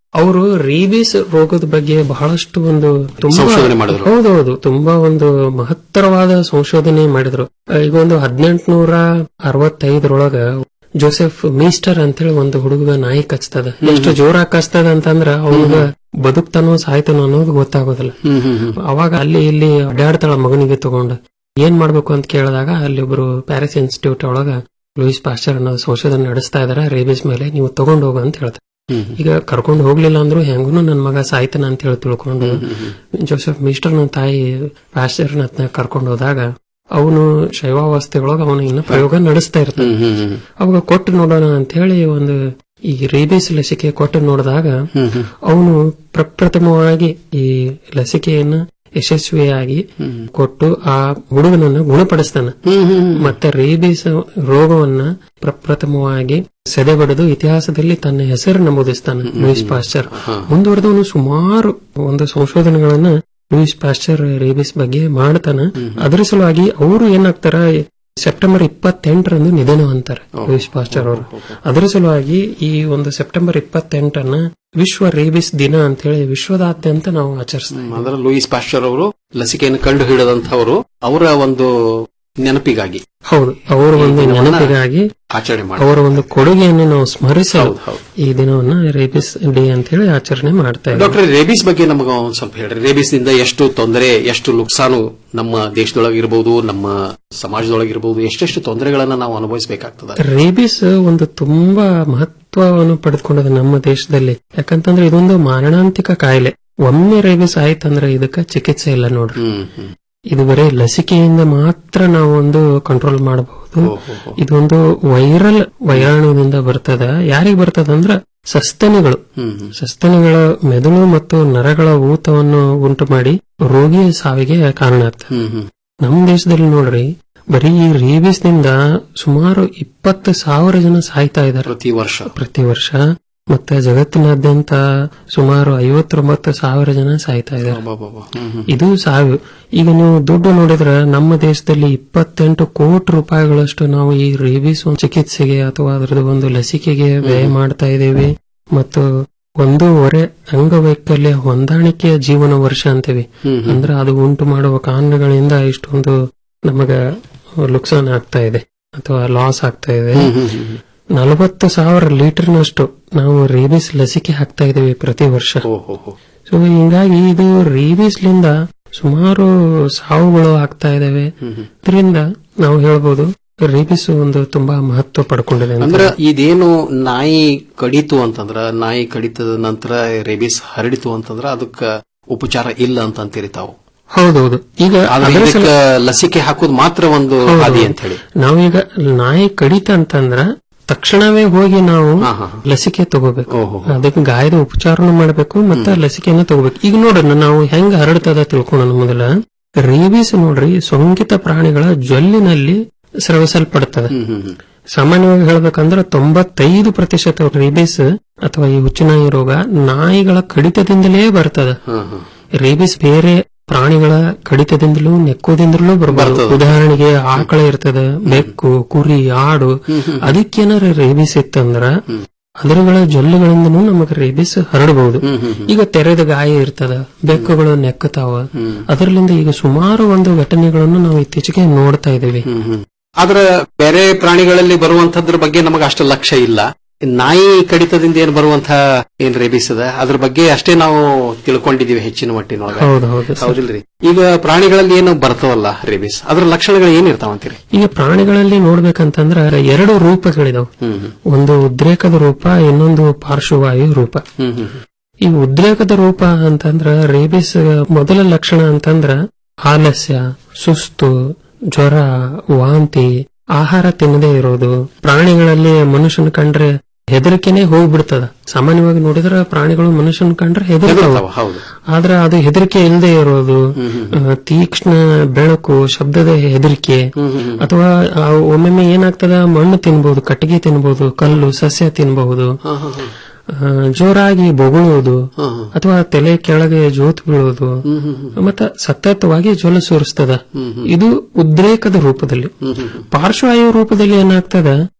S8: ಅವರು ರೇಬಿಸ್ ರೋಗದ ಬಗ್ಗೆ ಬಹಳಷ್ಟು ಒಂದು
S5: ಸಂಶೋಧನೆ ಮಾಡಿದ್ರು.
S8: ಹೌದೌದು ತುಂಬಾ ಒಂದು ಮಹತ್ತರವಾದ ಸಂಶೋಧನೆ ಮಾಡಿದ್ರು ಆ, ಈಗ ಒಂದು ಹದಿನೆಂಟುನೂರ ಅರವತ್ತೈದರೊಳಗ ಜೋಸೆಫ್ ಮೀಸ್ಟರ್ ಅಂತ ಹೇಳಿ ಒಂದು ಹುಡುಗ ನಾಯಿ ಕಚ್ತದ ಎಷ್ಟು ಜೋರಾಗಿ ಕಚ್ತದ ಅಂತಂದ್ರ ಅವನಿಗ ಬದುಕ್ತಾನೋ ಸಾಯ್ತಾನೋ ಅನ್ನೋದು ಗೊತ್ತಾಗೋದಿಲ್ಲ
S5: ಹ್ಮ್ ಹ್ಮ್ ಹ್ಮ್
S8: ಅವಾಗ ಅಲ್ಲಿ ಇಲ್ಲಿ ಅಡ್ಡಾಡ್ತಾಳ ಮಗನಿಗೆ ತಗೊಂಡು ಏನ್ ಮಾಡ್ಬೇಕು ಅಂತ ಕೇಳಿದಾಗ ಅಲ್ಲಿ ಒಬ್ರು ಪ್ಯಾರಿಸ್ ಇನ್ಸ್ಟಿಟ್ಯೂಟ್ ಒಳಗ ಲೂಯಿಸ್ ಪಾಸ್ಚರ್ ಅನ್ನೋ ಸಂಶೋಧನೆ ನಡೆಸ್ತಾ ಇದಾರೆ ರೇಬಿಸ್ ಮೇಲೆ ನೀವು ತಗೊಂಡ್ ಹೋಗು ಅಂತ ಹೇಳ್ತಾರೆ
S5: ಹ್ಮ್
S8: ಈಗ ಕರ್ಕೊಂಡು ಹೋಗ್ಲಿಲ್ಲ ಅಂದ್ರೂ ಹೆಂಗೂ ನನ್ ಮಗ ಸಾಯ್ತಾನ ಅಂತ ಹೇಳಿ ತಿಳ್ಕೊಂಡು ಜೋಸೆಫ್ ಮಿಸ್ಟರ್ ನ ತಾಯಿ ಪಾಸ್ಚರ್ನ ಕರ್ಕೊಂಡು ಹೋದಾಗ ಅವನು ಶೈವಾವಸ್ಥೆ ಒಳಗ ಅವನು ಇನ್ನ ಪ್ರಯೋಗ ನಡೆಸ್ತಾ ಇರ್ತಾನೆ
S5: ಹ್ಮ್ ಹ್ಮ್ ಹ್ಮ್
S8: ಅವಾಗ ಕೊಟ್ಟು ನೋಡೋಣ ಅಂತ ಹೇಳಿ ಒಂದು ಈ ರೇಬಿಸ್ ಲಸಿಕೆ ಕೊಟ್ಟು ನೋಡಿದಾಗ
S5: ಹ್ಮ್ ಹ್ಮ್
S8: ಅವನು ಪ್ರಪ್ರಥಮವಾಗಿ ಈ ಲಸಿಕೆಯನ್ನ ಯಶಸ್ವಿಯಾಗಿ ಕೊಟ್ಟು ಆ ಹುಡುಗನನ್ನ ಗುಣಪಡಿಸ್ತಾನೆ
S5: ಹ್ಮ್ ಹ್ಮ್
S8: ಮತ್ತೆ ರೇಬಿಸ್ ರೋಗವನ್ನ ಪ್ರಪ್ರಥಮವಾಗಿ ಸೆದೆಬಡಿದು ಇತಿಹಾಸದಲ್ಲಿ ತನ್ನ ಹೆಸರು ನಮೂದಿಸ್ತಾನೆ ಲೂಯಿಸ್ ಪಾಶ್ಚರ್ ಮುಂದುವರೆದವನು ಸುಮಾರು ಒಂದು ಸಂಶೋಧನೆಗಳನ್ನ ಲೂಯಿಸ್ ಪಾಶ್ಚರ್ ರೇಬಿಸ್ ಬಗ್ಗೆ ಮಾಡ್ತಾನೆ ಅದರ ಸಲುವಾಗಿ ಅವರು ಏನಾಗ್ತಾರ ಸೆಪ್ಟೆಂಬರ್ ಇಪ್ಪತ್ತೆಂಟರಂದು ನಿಧನ ಅಂತಾರೆ ಲೂಯಿಸ್ ಪಾಶ್ಚರ್ ಅವರು ಅದರ ಸಲುವಾಗಿ ಈ ಒಂದು ಸೆಪ್ಟೆಂಬರ್ ಇಪ್ಪತ್ತೆಂಟನ್ನ ವಿಶ್ವ ರೇಬಿಸ್ ದಿನ ಅಂತ ಹೇಳಿ ವಿಶ್ವದಾದ್ಯಂತ ನಾವು ಆಚರಿಸ್ತೀವಿ
S5: ಅಂದ್ರೆ ಲೂಯಿಸ್ ಪಾಶ್ಚರ್ ಅವರು ಲಸಿಕೆಯನ್ನು ಕಂಡು ಹಿಡಿದಂತವರು ಅವರ ಒಂದು ನೆನಪಿಗಾಗಿ
S8: ಹೌದು ಅವರ ಒಂದು ನೆನಪಿಗಾಗಿ
S5: ಆಚರಣೆ ಮಾಡಿ
S8: ಅವರ ಒಂದು ಕೊಡುಗೆಯನ್ನು ನಾವು ಸ್ಮರಿಸಲು
S5: ಹೌದು, ಹೌದು.
S8: ಈ ದಿನವನ್ನ ರೇಬಿಸ್ ಡೇ ಅಂತ ಹೇಳಿ ಆಚರಣೆ ಮಾಡ್ತಾ ಇದ್ದೀವಿ
S5: ಡಾಕ್ಟರ್ ರೇಬಿಸ್ ಬಗ್ಗೆ ನಮಗೆ ಒಂದ್ ಸ್ವಲ್ಪ ಹೇಳ್ರಿ ರೇಬಿಸ್ ನಿಂದ ಎಷ್ಟು ತೊಂದರೆ ಎಷ್ಟು ನುಕ್ಸಾನು ನಮ್ಮ ದೇಶದೊಳಗಿರ್ಬೋದು ನಮ್ಮ ಸಮಾಜದೊಳಗಿರ್ಬೋದು ಎಷ್ಟೆಷ್ಟು ತೊಂದರೆಗಳನ್ನ ನಾವು ಅನುಭವಿಸಬೇಕಾಗ್ತದೆ
S8: ರೇಬಿಸ್ ಒಂದು ತುಂಬಾ ಮಹತ್ವವನ್ನು ಪಡೆದುಕೊಂಡದ ನಮ್ಮ ದೇಶದಲ್ಲಿ ಯಾಕಂತಂದ್ರೆ ಇದೊಂದು ಮಾರಣಾಂತಿಕ ಕಾಯಿಲೆ ಒಮ್ಮೆ ರೇಬಿಸ್ ಆಯ್ತಂದ್ರೆ ಇದಕ್ಕ ಚಿಕಿತ್ಸೆ ಇಲ್ಲ ನೋಡ್ರಿ
S5: ಹ್ಮ್ ಹ್ಮ್
S8: ಇದು ಬರೀ ಲಸಿಕೆಯಿಂದ ಮಾತ್ರ ನಾವು ಒಂದು ಕಂಟ್ರೋಲ್ ಮಾಡಬಹುದು ಇದೊಂದು ವೈರಲ್ ವೈರಾಣುವಿನಿಂದ ಬರ್ತದ ಯಾರಿಗೆ ಬರ್ತದ ಅಂದ್ರ ಸಸ್ತನಿಗಳು
S5: ಹ್ಮ್ ಹ್ಮ್
S8: ಸಸ್ತನಿಗಳ ಮೆದುಳು ಮತ್ತು ನರಗಳ ಊತವನ್ನು ಉಂಟು ಮಾಡಿ ರೋಗಿಯ ಸಾವಿಗೆ ಕಾರಣ ಆಗ್ತದೆ
S5: ಹ್ಮ್ ಹ್ಮ್
S8: ನಮ್ಮ ದೇಶದಲ್ಲಿ ನೋಡ್ರಿ ಬರೀ ಈ ರೇಬಿಸ್ ನಿಂದ ಸುಮಾರು ಇಪ್ಪತ್ತು ಸಾವಿರ ಜನ ಸಾಯ್ತಾ ಇದ್ದಾರೆ
S5: ಪ್ರತಿ ವರ್ಷ
S8: ಪ್ರತಿ ವರ್ಷ ಮತ್ತೆ ಜಗತ್ತಿನಾದ್ಯಂತ ಸುಮಾರು ಐವತ್ತೊಂಬತ್ತು ಸಾವಿರ ಜನ ಸಾಯ್ತಾ ಇದ್ದಾರೆ
S5: ಅಬ್ಬಬ್ಬಬ್ಬ. ಹ್ಮ್ ಹ್ಮ್
S8: ಇದು ಸಾವು ಈಗ ನೀವು ದುಡ್ಡು ನೋಡಿದ್ರೆ ನಮ್ಮ ದೇಶದಲ್ಲಿ ಇಪ್ಪತ್ತೆಂಟು ಕೋಟಿ ರೂಪಾಯಿಗಳಷ್ಟು ನಾವು ಈ ರೇಬಿಸ್ ಒಂದು ಚಿಕಿತ್ಸೆಗೆ ಅಥವಾ ಅದರದ್ದು ಒಂದು ಲಸಿಕೆಗೆ ವ್ಯಯ ಮಾಡ್ತಾ ಇದ್ದೇವೆ ಮತ್ತು ಒಂದೂವರೆ ಅಂಗವೈಕಲ್ಯ ಹೊಂದಾಣಿಕೆಯ ಜೀವನ ವರ್ಷ ಅಂತೀವಿ
S5: ಹ್ಮ್ ಹ್ಮ್.
S8: ಅಂದ್ರೆ ಅದು ಉಂಟು ಮಾಡುವ ಕಾರಣಗಳಿಂದ ಇಷ್ಟೊಂದು ನಮಗ ಲುಕ್ಸಾನ್ ಆಗ್ತಾ ಇದೆ ಅಥವಾ ಲಾಸ್ ಆಗ್ತಾ ಇದೆ
S5: ಹ್ಮ್ ಹ್ಮ್ ಹ್ಮ್.
S8: ನಲವತ್ತು ಸಾವಿರ ಲೀಟರ್ನಷ್ಟು ನಾವು ರೇಬಿಸ್ ಲಸಿಕೆ ಹಾಕ್ತಾ ಇದ್ದೇವೆ ಪ್ರತಿ ವರ್ಷ
S5: ಹೋ ಹೋ ಹೋ
S8: ಸೊ ಹಿಂಗಾಗಿ ಇದು ರೇಬಿಸ್ಲಿಂದ ಸುಮಾರು ಸಾವುಗಳು ಆಗ್ತಾ ಇದಾವೆ ಇದರಿಂದ ನಾವು ಹೇಳ್ಬೋದು ರೇಬಿಸ್ ಒಂದು ತುಂಬಾ ಮಹತ್ವ ಪಡ್ಕೊಂಡಿದೆ ಅಂತ.
S5: ಅಂದ್ರ ಇದೇನು ನಾಯಿ ಕಡಿತು ಅಂತಂದ್ರ ನಾಯಿ ಕಡಿತದ ನಂತರ ರೇಬಿಸ್ ಹರಡಿತು ಅಂತಂದ್ರ ಅದಕ್ಕ ಉಪಚಾರ ಇಲ್ಲ ಅಂತ ಅಂತೀರಿ ತಾವು
S8: ಹೌದೌದು ಈಗ
S5: ಆದ್ರೆ
S8: ಅದರ
S5: ಇದಕ್ಕ
S8: ಸಲ-
S5: ಲಸಿಕೆ ಹಾಕೋದು ಮಾತ್ರ ಒಂದು
S8: ಹೌದು.
S5: ಹಾದಿ ಅಂತ ಹೇಳಿ
S8: ನಾವೀಗ ನಾಯಿ ಕಡಿತ ಅಂತಂದ್ರ ತಕ್ಷಣವೇ ಹೋಗಿ ನಾವು
S5: ಹಾ, ಹಾ, ಹಾ.
S8: ಲಸಿಕೆ ತಗೋಬೇಕು
S5: ಓಹೋ.
S8: ಅದಕ್ಕೆ ಗಾಯದ ಉಪಚಾರನು ಮಾಡಬೇಕು ಮತ್ತೆ ಲಸಿಕೆಯನ್ನು ತಗೋಬೇಕು ಈಗ ನೋಡ್ರಿ ನಾವು ಹೆಂಗ್ ಹರಡ್ತದ ತಿಳ್ಕೊಳ್ಳೋಣ ಮೊದಲ ರೇಬಿಸ್ ನೋಡ್ರಿ ಸೋಂಕಿತ ಪ್ರಾಣಿಗಳ ಜೊಲ್ಲಿನಲ್ಲಿ ಸ್ರವಿಸಲ್ಪಡ್ತದೆ
S5: ಹ್ಮ್ ಹ್ಮ್ ಹ್ಮ್.
S8: ಸಾಮಾನ್ಯವಾಗಿ ಹೇಳ್ಬೇಕಂದ್ರೆ ತೊಂಬತ್ತೈದು ಪ್ರತಿಶತ ರೇಬಿಸ್ ಅಥವಾ ಈ ಹುಚ್ಚುನಾಯಿ ರೋಗ ನಾಯಿಗಳ ಕಡಿತದಿಂದಲೇ ಬರ್ತದ
S5: ಹಾ, ಹಾ.
S8: ರೇಬಿಸ್ ಬೇರೆ ಪ್ರಾಣಿಗಳ ಕಡಿತದಿಂದಲೂ ನೆಕ್ಕೋದಿಂದಲೂ ಬರಬಾರದು
S5: ಬರ್ತದೆ.
S8: ಉದಾಹರಣೆಗೆ ಆಕಳ ಇರ್ತದ ಬೆಕ್ಕು ಕುರಿ ಆಡು ಅದಕ್ಕೇನಾರ ರೇಬಿಸ್ ಇತ್ತಂದ್ರ ಅದರಗಳ ಜೊಲ್ಲುಗಳಿಂದನೂ ನಮಗೆ ರೇಬಿಸ್ ಹರಡಬಹುದು
S5: ಹ್ಮ್ ಹ್ಮ್ ಹ್ಮ್.
S8: ಈಗ ತೆರೆದ ಗಾಯ ಇರ್ತದ ಬೆಕ್ಕುಗಳು ನೆಕ್ಕತಾವ
S5: ಹ್ಮ್.
S8: ಅದರಲ್ಲಿಂದ ಈಗ ಸುಮಾರು ಒಂದು ಘಟನೆಗಳನ್ನು ನಾವು ಇತ್ತೀಚೆಗೆ ನೋಡ್ತಾ ಇದ್ದೀವಿ
S5: ಹ್ಮ್ ಹ್ಮ್. ಆದ್ರ ಬೇರೆ ಪ್ರಾಣಿಗಳಲ್ಲಿ ಬರುವಂತದ್ರ ಬಗ್ಗೆ ನಮಗೆ ಅಷ್ಟು ಲಕ್ಷ್ಯ ಇಲ್ಲ ನಾಯಿ ಕಡಿತದಿಂದ ಏನ್ ಬರುವಂತ ಏನ್ ರೇಬಿಸ್ ಅದ ಅದ್ರ ಬಗ್ಗೆ ಅಷ್ಟೇ ನಾವು ತಿಳ್ಕೊಂಡಿದೀವಿ ಹೆಚ್ಚಿನ ಮಟ್ಟಿನೊಳಗ
S8: ಹೌದು ಹೌದು ಸರ್.
S5: ಹೌದಿಲ್ರಿ ಈಗ ಪ್ರಾಣಿಗಳಲ್ಲಿ ಏನು ಬರ್ತವಲ್ಲ ರೇಬಿಸ್ ಅದ್ರ ಲಕ್ಷಣಗಳು ಏನಿರ್ತಾವ ಅಂತೀರಿ
S8: ಈಗ ಪ್ರಾಣಿಗಳಲ್ಲಿ ನೋಡ್ಬೇಕಂತಂದ್ರ ಎರಡು ರೂಪಗಳಿದಾವ್
S5: ಹ್ಮ್ ಹ್ಮ್.
S8: ಒಂದು ಉದ್ರೇಕದ ರೂಪ ಇನ್ನೊಂದು ಪಾರ್ಶ್ವವಾಯು ರೂಪ
S5: ಹ್ಮ್ ಹ್ಮ್
S8: ಈ ಉದ್ರೇಕದ ರೂಪ ಅಂತಂದ್ರ ರೇಬಿಸ್ ಮೊದಲ ಲಕ್ಷಣ ಅಂತಂದ್ರ ಆಲಸ್ಯ ಸುಸ್ತು ಜ್ವರ ವಾಂತಿ ಆಹಾರ ತಿನ್ನದೇ ಇರೋದು ಪ್ರಾಣಿಗಳಲ್ಲಿ ಮನುಷ್ಯನ ಕಂಡ್ರೆ ಹೆದರಿಕೆನೆ ಹೋಗ್ಬಿಡ್ತದ ಸಾಮಾನ್ಯವಾಗಿ ನೋಡಿದ್ರೆ ಪ್ರಾಣಿಗಳು ಮನುಷ್ಯನ ಕಂಡ್ರೆ ಹೆದರ್ತಾವ
S5: ಹೆದರ್ತಾವ, ಹೌದು
S8: ಆದ್ರೆ ಅದು ಹೆದರಿಕೆ ಇಲ್ಲದೆ ಇರೋದು
S5: ಹ್ಮ್ ಹ್ಮ್.
S8: ಆ, ತೀಕ್ಷ್ಣ ಬೆಳಕು ಶಬ್ದದ ಹೆದರಿಕೆ
S5: ಹ್ಮ್ ಹ್ಮ್ ಹ್ಮ್.
S8: ಅಥವಾ ಆ, ಒಮ್ಮೊಮ್ಮೆ ಏನಾಗ್ತದ ಮಣ್ಣು ತಿನ್ಬಹುದು ಕಟ್ಟಿಗೆ ತಿನ್ಬಹುದು ಕಲ್ಲು ಸಸ್ಯ ತಿನ್ಬಹುದು
S5: ಹಾ, ಹಾ, ಹಾ.
S8: ಆ, ಜೋರಾಗಿ ಬೊಗಳುವುದು
S5: ಹಾ, ಹಾ.
S8: ಅಥವಾ ತಲೆ ಕೆಳಗೆ ಜೋತ್ ಬೀಳುವುದು
S5: ಹ್ಮ್ ಹ್ಮ್ ಹ್ಮ್.
S8: ಮತ್ತೆ ಸತತವಾಗಿ ಜ್ವಲ ಸುರಿಸ್ತದ
S5: ಹ್ಮ್ ಹ್ಮ್.
S8: ಇದು ಉದ್ರೇಕದ ರೂಪದಲ್ಲಿ
S5: ಹ್ಮ್ ಹ್ಮ್ ಹ್ಮ್.
S8: ಪಾರ್ಶ್ವವಾಯು ರೂಪದಲ್ಲಿ ಏನಾಗ್ತದ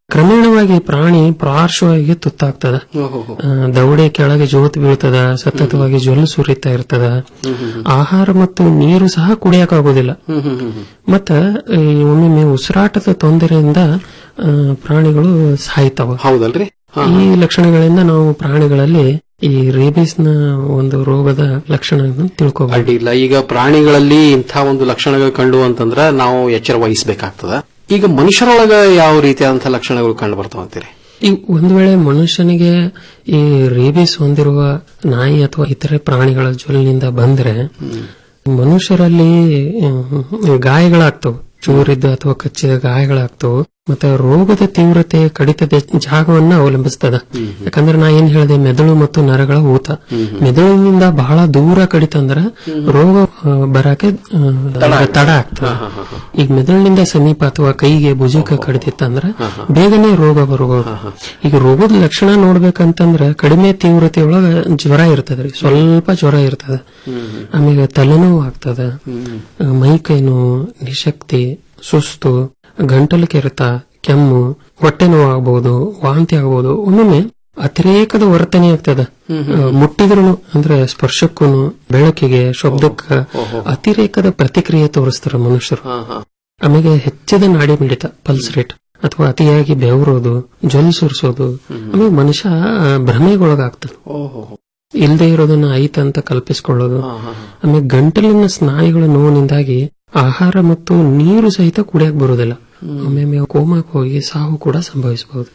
S8: ಕ್ರಮೇಣವಾಗಿ ಪ್ರಾಣಿ ಪಾರ್ಶ್ವವಾಗಿ ತುತ್ತಾಗ್ತದ ಆ, ದವಡೆ ಕೆಳಗೆ ಜೋತ್ ಬೀಳ್ತದ ಸತತವಾಗಿ ಜ್ವಲ ಸುರಿತಾ ಇರ್ತದ ಆಹಾರ ಮತ್ತು ನೀರು ಸಹ ಕುಡಿಯಕ್ಕಾಗೋದಿಲ್ಲ ಮತ್ತ ಈ ಒಮ್ಮೊಮ್ಮೆ ಉಸಿರಾಟದ ತೊಂದರೆಯಿಂದ ಆ, ಪ್ರಾಣಿಗಳು ಸಾಯ್ತಾವ
S5: ಹೌದಲ್ರಿ
S8: ಈ ಲಕ್ಷಣಗಳಿಂದ ನಾವು ಪ್ರಾಣಿಗಳಲ್ಲಿ ಈ ರೇಬಿಸ್ ನ ಒಂದು ರೋಗದ ಲಕ್ಷಣಗಳನ್ನು ತಿಳ್ಕೋಬಹುದು
S5: ಅಡ್ಡಿ ಇಲ್ಲ ಈಗ ಪ್ರಾಣಿಗಳಲ್ಲಿ ಇಂಥ ಒಂದು ಲಕ್ಷಣಗಳು ಕಂಡು ಅಂತಂದ್ರ ನಾವು ಎಚ್ಚರ ವಹಿಸಬೇಕಾಗ್ತದ ಈಗ ಮನುಷ್ಯರೊಳಗ ಯಾವ ರೀತಿಯಾದಂತಹ ಲಕ್ಷಣಗಳು ಕಂಡು ಬರ್ತಾವ ಅಂತೀರಿ
S8: ಈ ಒಂದು ವೇಳೆ ಮನುಷ್ಯನಿಗೆ ಈ ರೇಬಿಸ್ ಹೊಂದಿರುವ ನಾಯಿ ಅಥವಾ ಇತರೆ ಪ್ರಾಣಿಗಳ ಜ್ವಲಿನಿಂದ ಬಂದ್ರೆ ಮನುಷ್ಯರಲ್ಲಿ ಹ್ಮ್, ಗಾಯಗಳಾಗ್ತವು ಚೂರಿದ್ದ ಅಥವಾ ಕಚ್ಚಿದ ಗಾಯಗಳಾಗ್ತವು ಮತ್ತೆ ರೋಗದ ತೀವ್ರತೆ ಕಡಿತದ ಜಾಗವನ್ನ ಅವಲಂಬಿಸ್ತದ ಯಾಕಂದ್ರೆ ನಾ ಏನ್ ಹೇಳಿದೆ ಮೆದುಳು ಮತ್ತು ನರಗಳ ಊತ ಮೆದುಳಿನಿಂದ ಬಹಳ ದೂರ ಕಡಿತಂದ್ರ ರೋಗ ಆ, ಬರಾಕೆ ಆ, ತಡ ಆಗ್ತದೆ ಈಗ ಮೆದುಳಿನಿಂದ ಸಮೀಪ ಅಥವಾ ಕೈಗೆ ಭುಜಕ್ಕೆ ಕಡಿತಿತ್ತಂದ್ರ ಬೇಗನೆ ರೋಗ ಬರಬಹುದು ಈಗ ರೋಗದ ಲಕ್ಷಣ ನೋಡ್ಬೇಕಂತಂದ್ರ ಕಡಿಮೆ ತೀವ್ರತೆಯೊಳಗ ಜ್ವರ ಇರ್ತದ್ರಿ ಸ್ವಲ್ಪ ಜ್ವರ ಇರ್ತದ ಆಮೇಲೆ ತಲೆನೋವು ಆಗ್ತದ ಆ, ಮೈಕೈ ನೋವು ನಿಶಕ್ತಿ ಸುಸ್ತು ಗಂಟಲು ಕೆರೆತ ಕೆಮ್ಮು ಹೊಟ್ಟೆ ನೋವು ಆಗಬಹುದು ವಾಂತಿ ಆಗಬಹುದು ಒಮ್ಮೊಮ್ಮೆ ಅತಿರೇಕದ ವರ್ತನೆ ಆಗ್ತದ ಮುಟ್ಟಿದ್ರು ಅಂದ್ರೆ ಸ್ಪರ್ಶಕ್ಕೂ ಬೆಳಕಿಗೆ ಶಬ್ದಕ್ಕ ಅತಿರೇಕದ ಪ್ರತಿಕ್ರಿಯೆ ತೋರಿಸ್ತಾರ ಮನುಷ್ಯರು ಆಮೇಲೆ ಹೆಚ್ಚಿದ ನಾಡಿ ಮಿಡಿತ ಪಲ್ಸ್ ರೇಟ್ ಅಥವಾ ಅತಿಯಾಗಿ ಬೆವರೋದು ಜೊಲ್ ಸುರಿಸೋದು ಆಮೇಲೆ ಮನುಷ್ಯ ಆ, ಭ್ರಮೆಗೊಳಗಾಗ್ತಾನೆ ಇಲ್ಲದೆ ಇರೋದನ್ನ ಐತಂತ ಕಲ್ಪಿಸಿಕೊಳ್ಳೋದು ಆಮೇಲೆ ಗಂಟಲಿನ ಸ್ನಾಯುಗಳ ನೋವಿನಿಂದಾಗಿ ಆಹಾರ ಮತ್ತು ನೀರು ಸಹಿತ ಕುಡಿಯಕ್ ಬರುವುದಿಲ್ಲ ಒಮ್ಮೊಮ್ಮೆ ಕೋಮಾಕ್ ಹೋಗಿ ಸಾವು ಕೂಡ ಸಂಭವಿಸಬಹುದು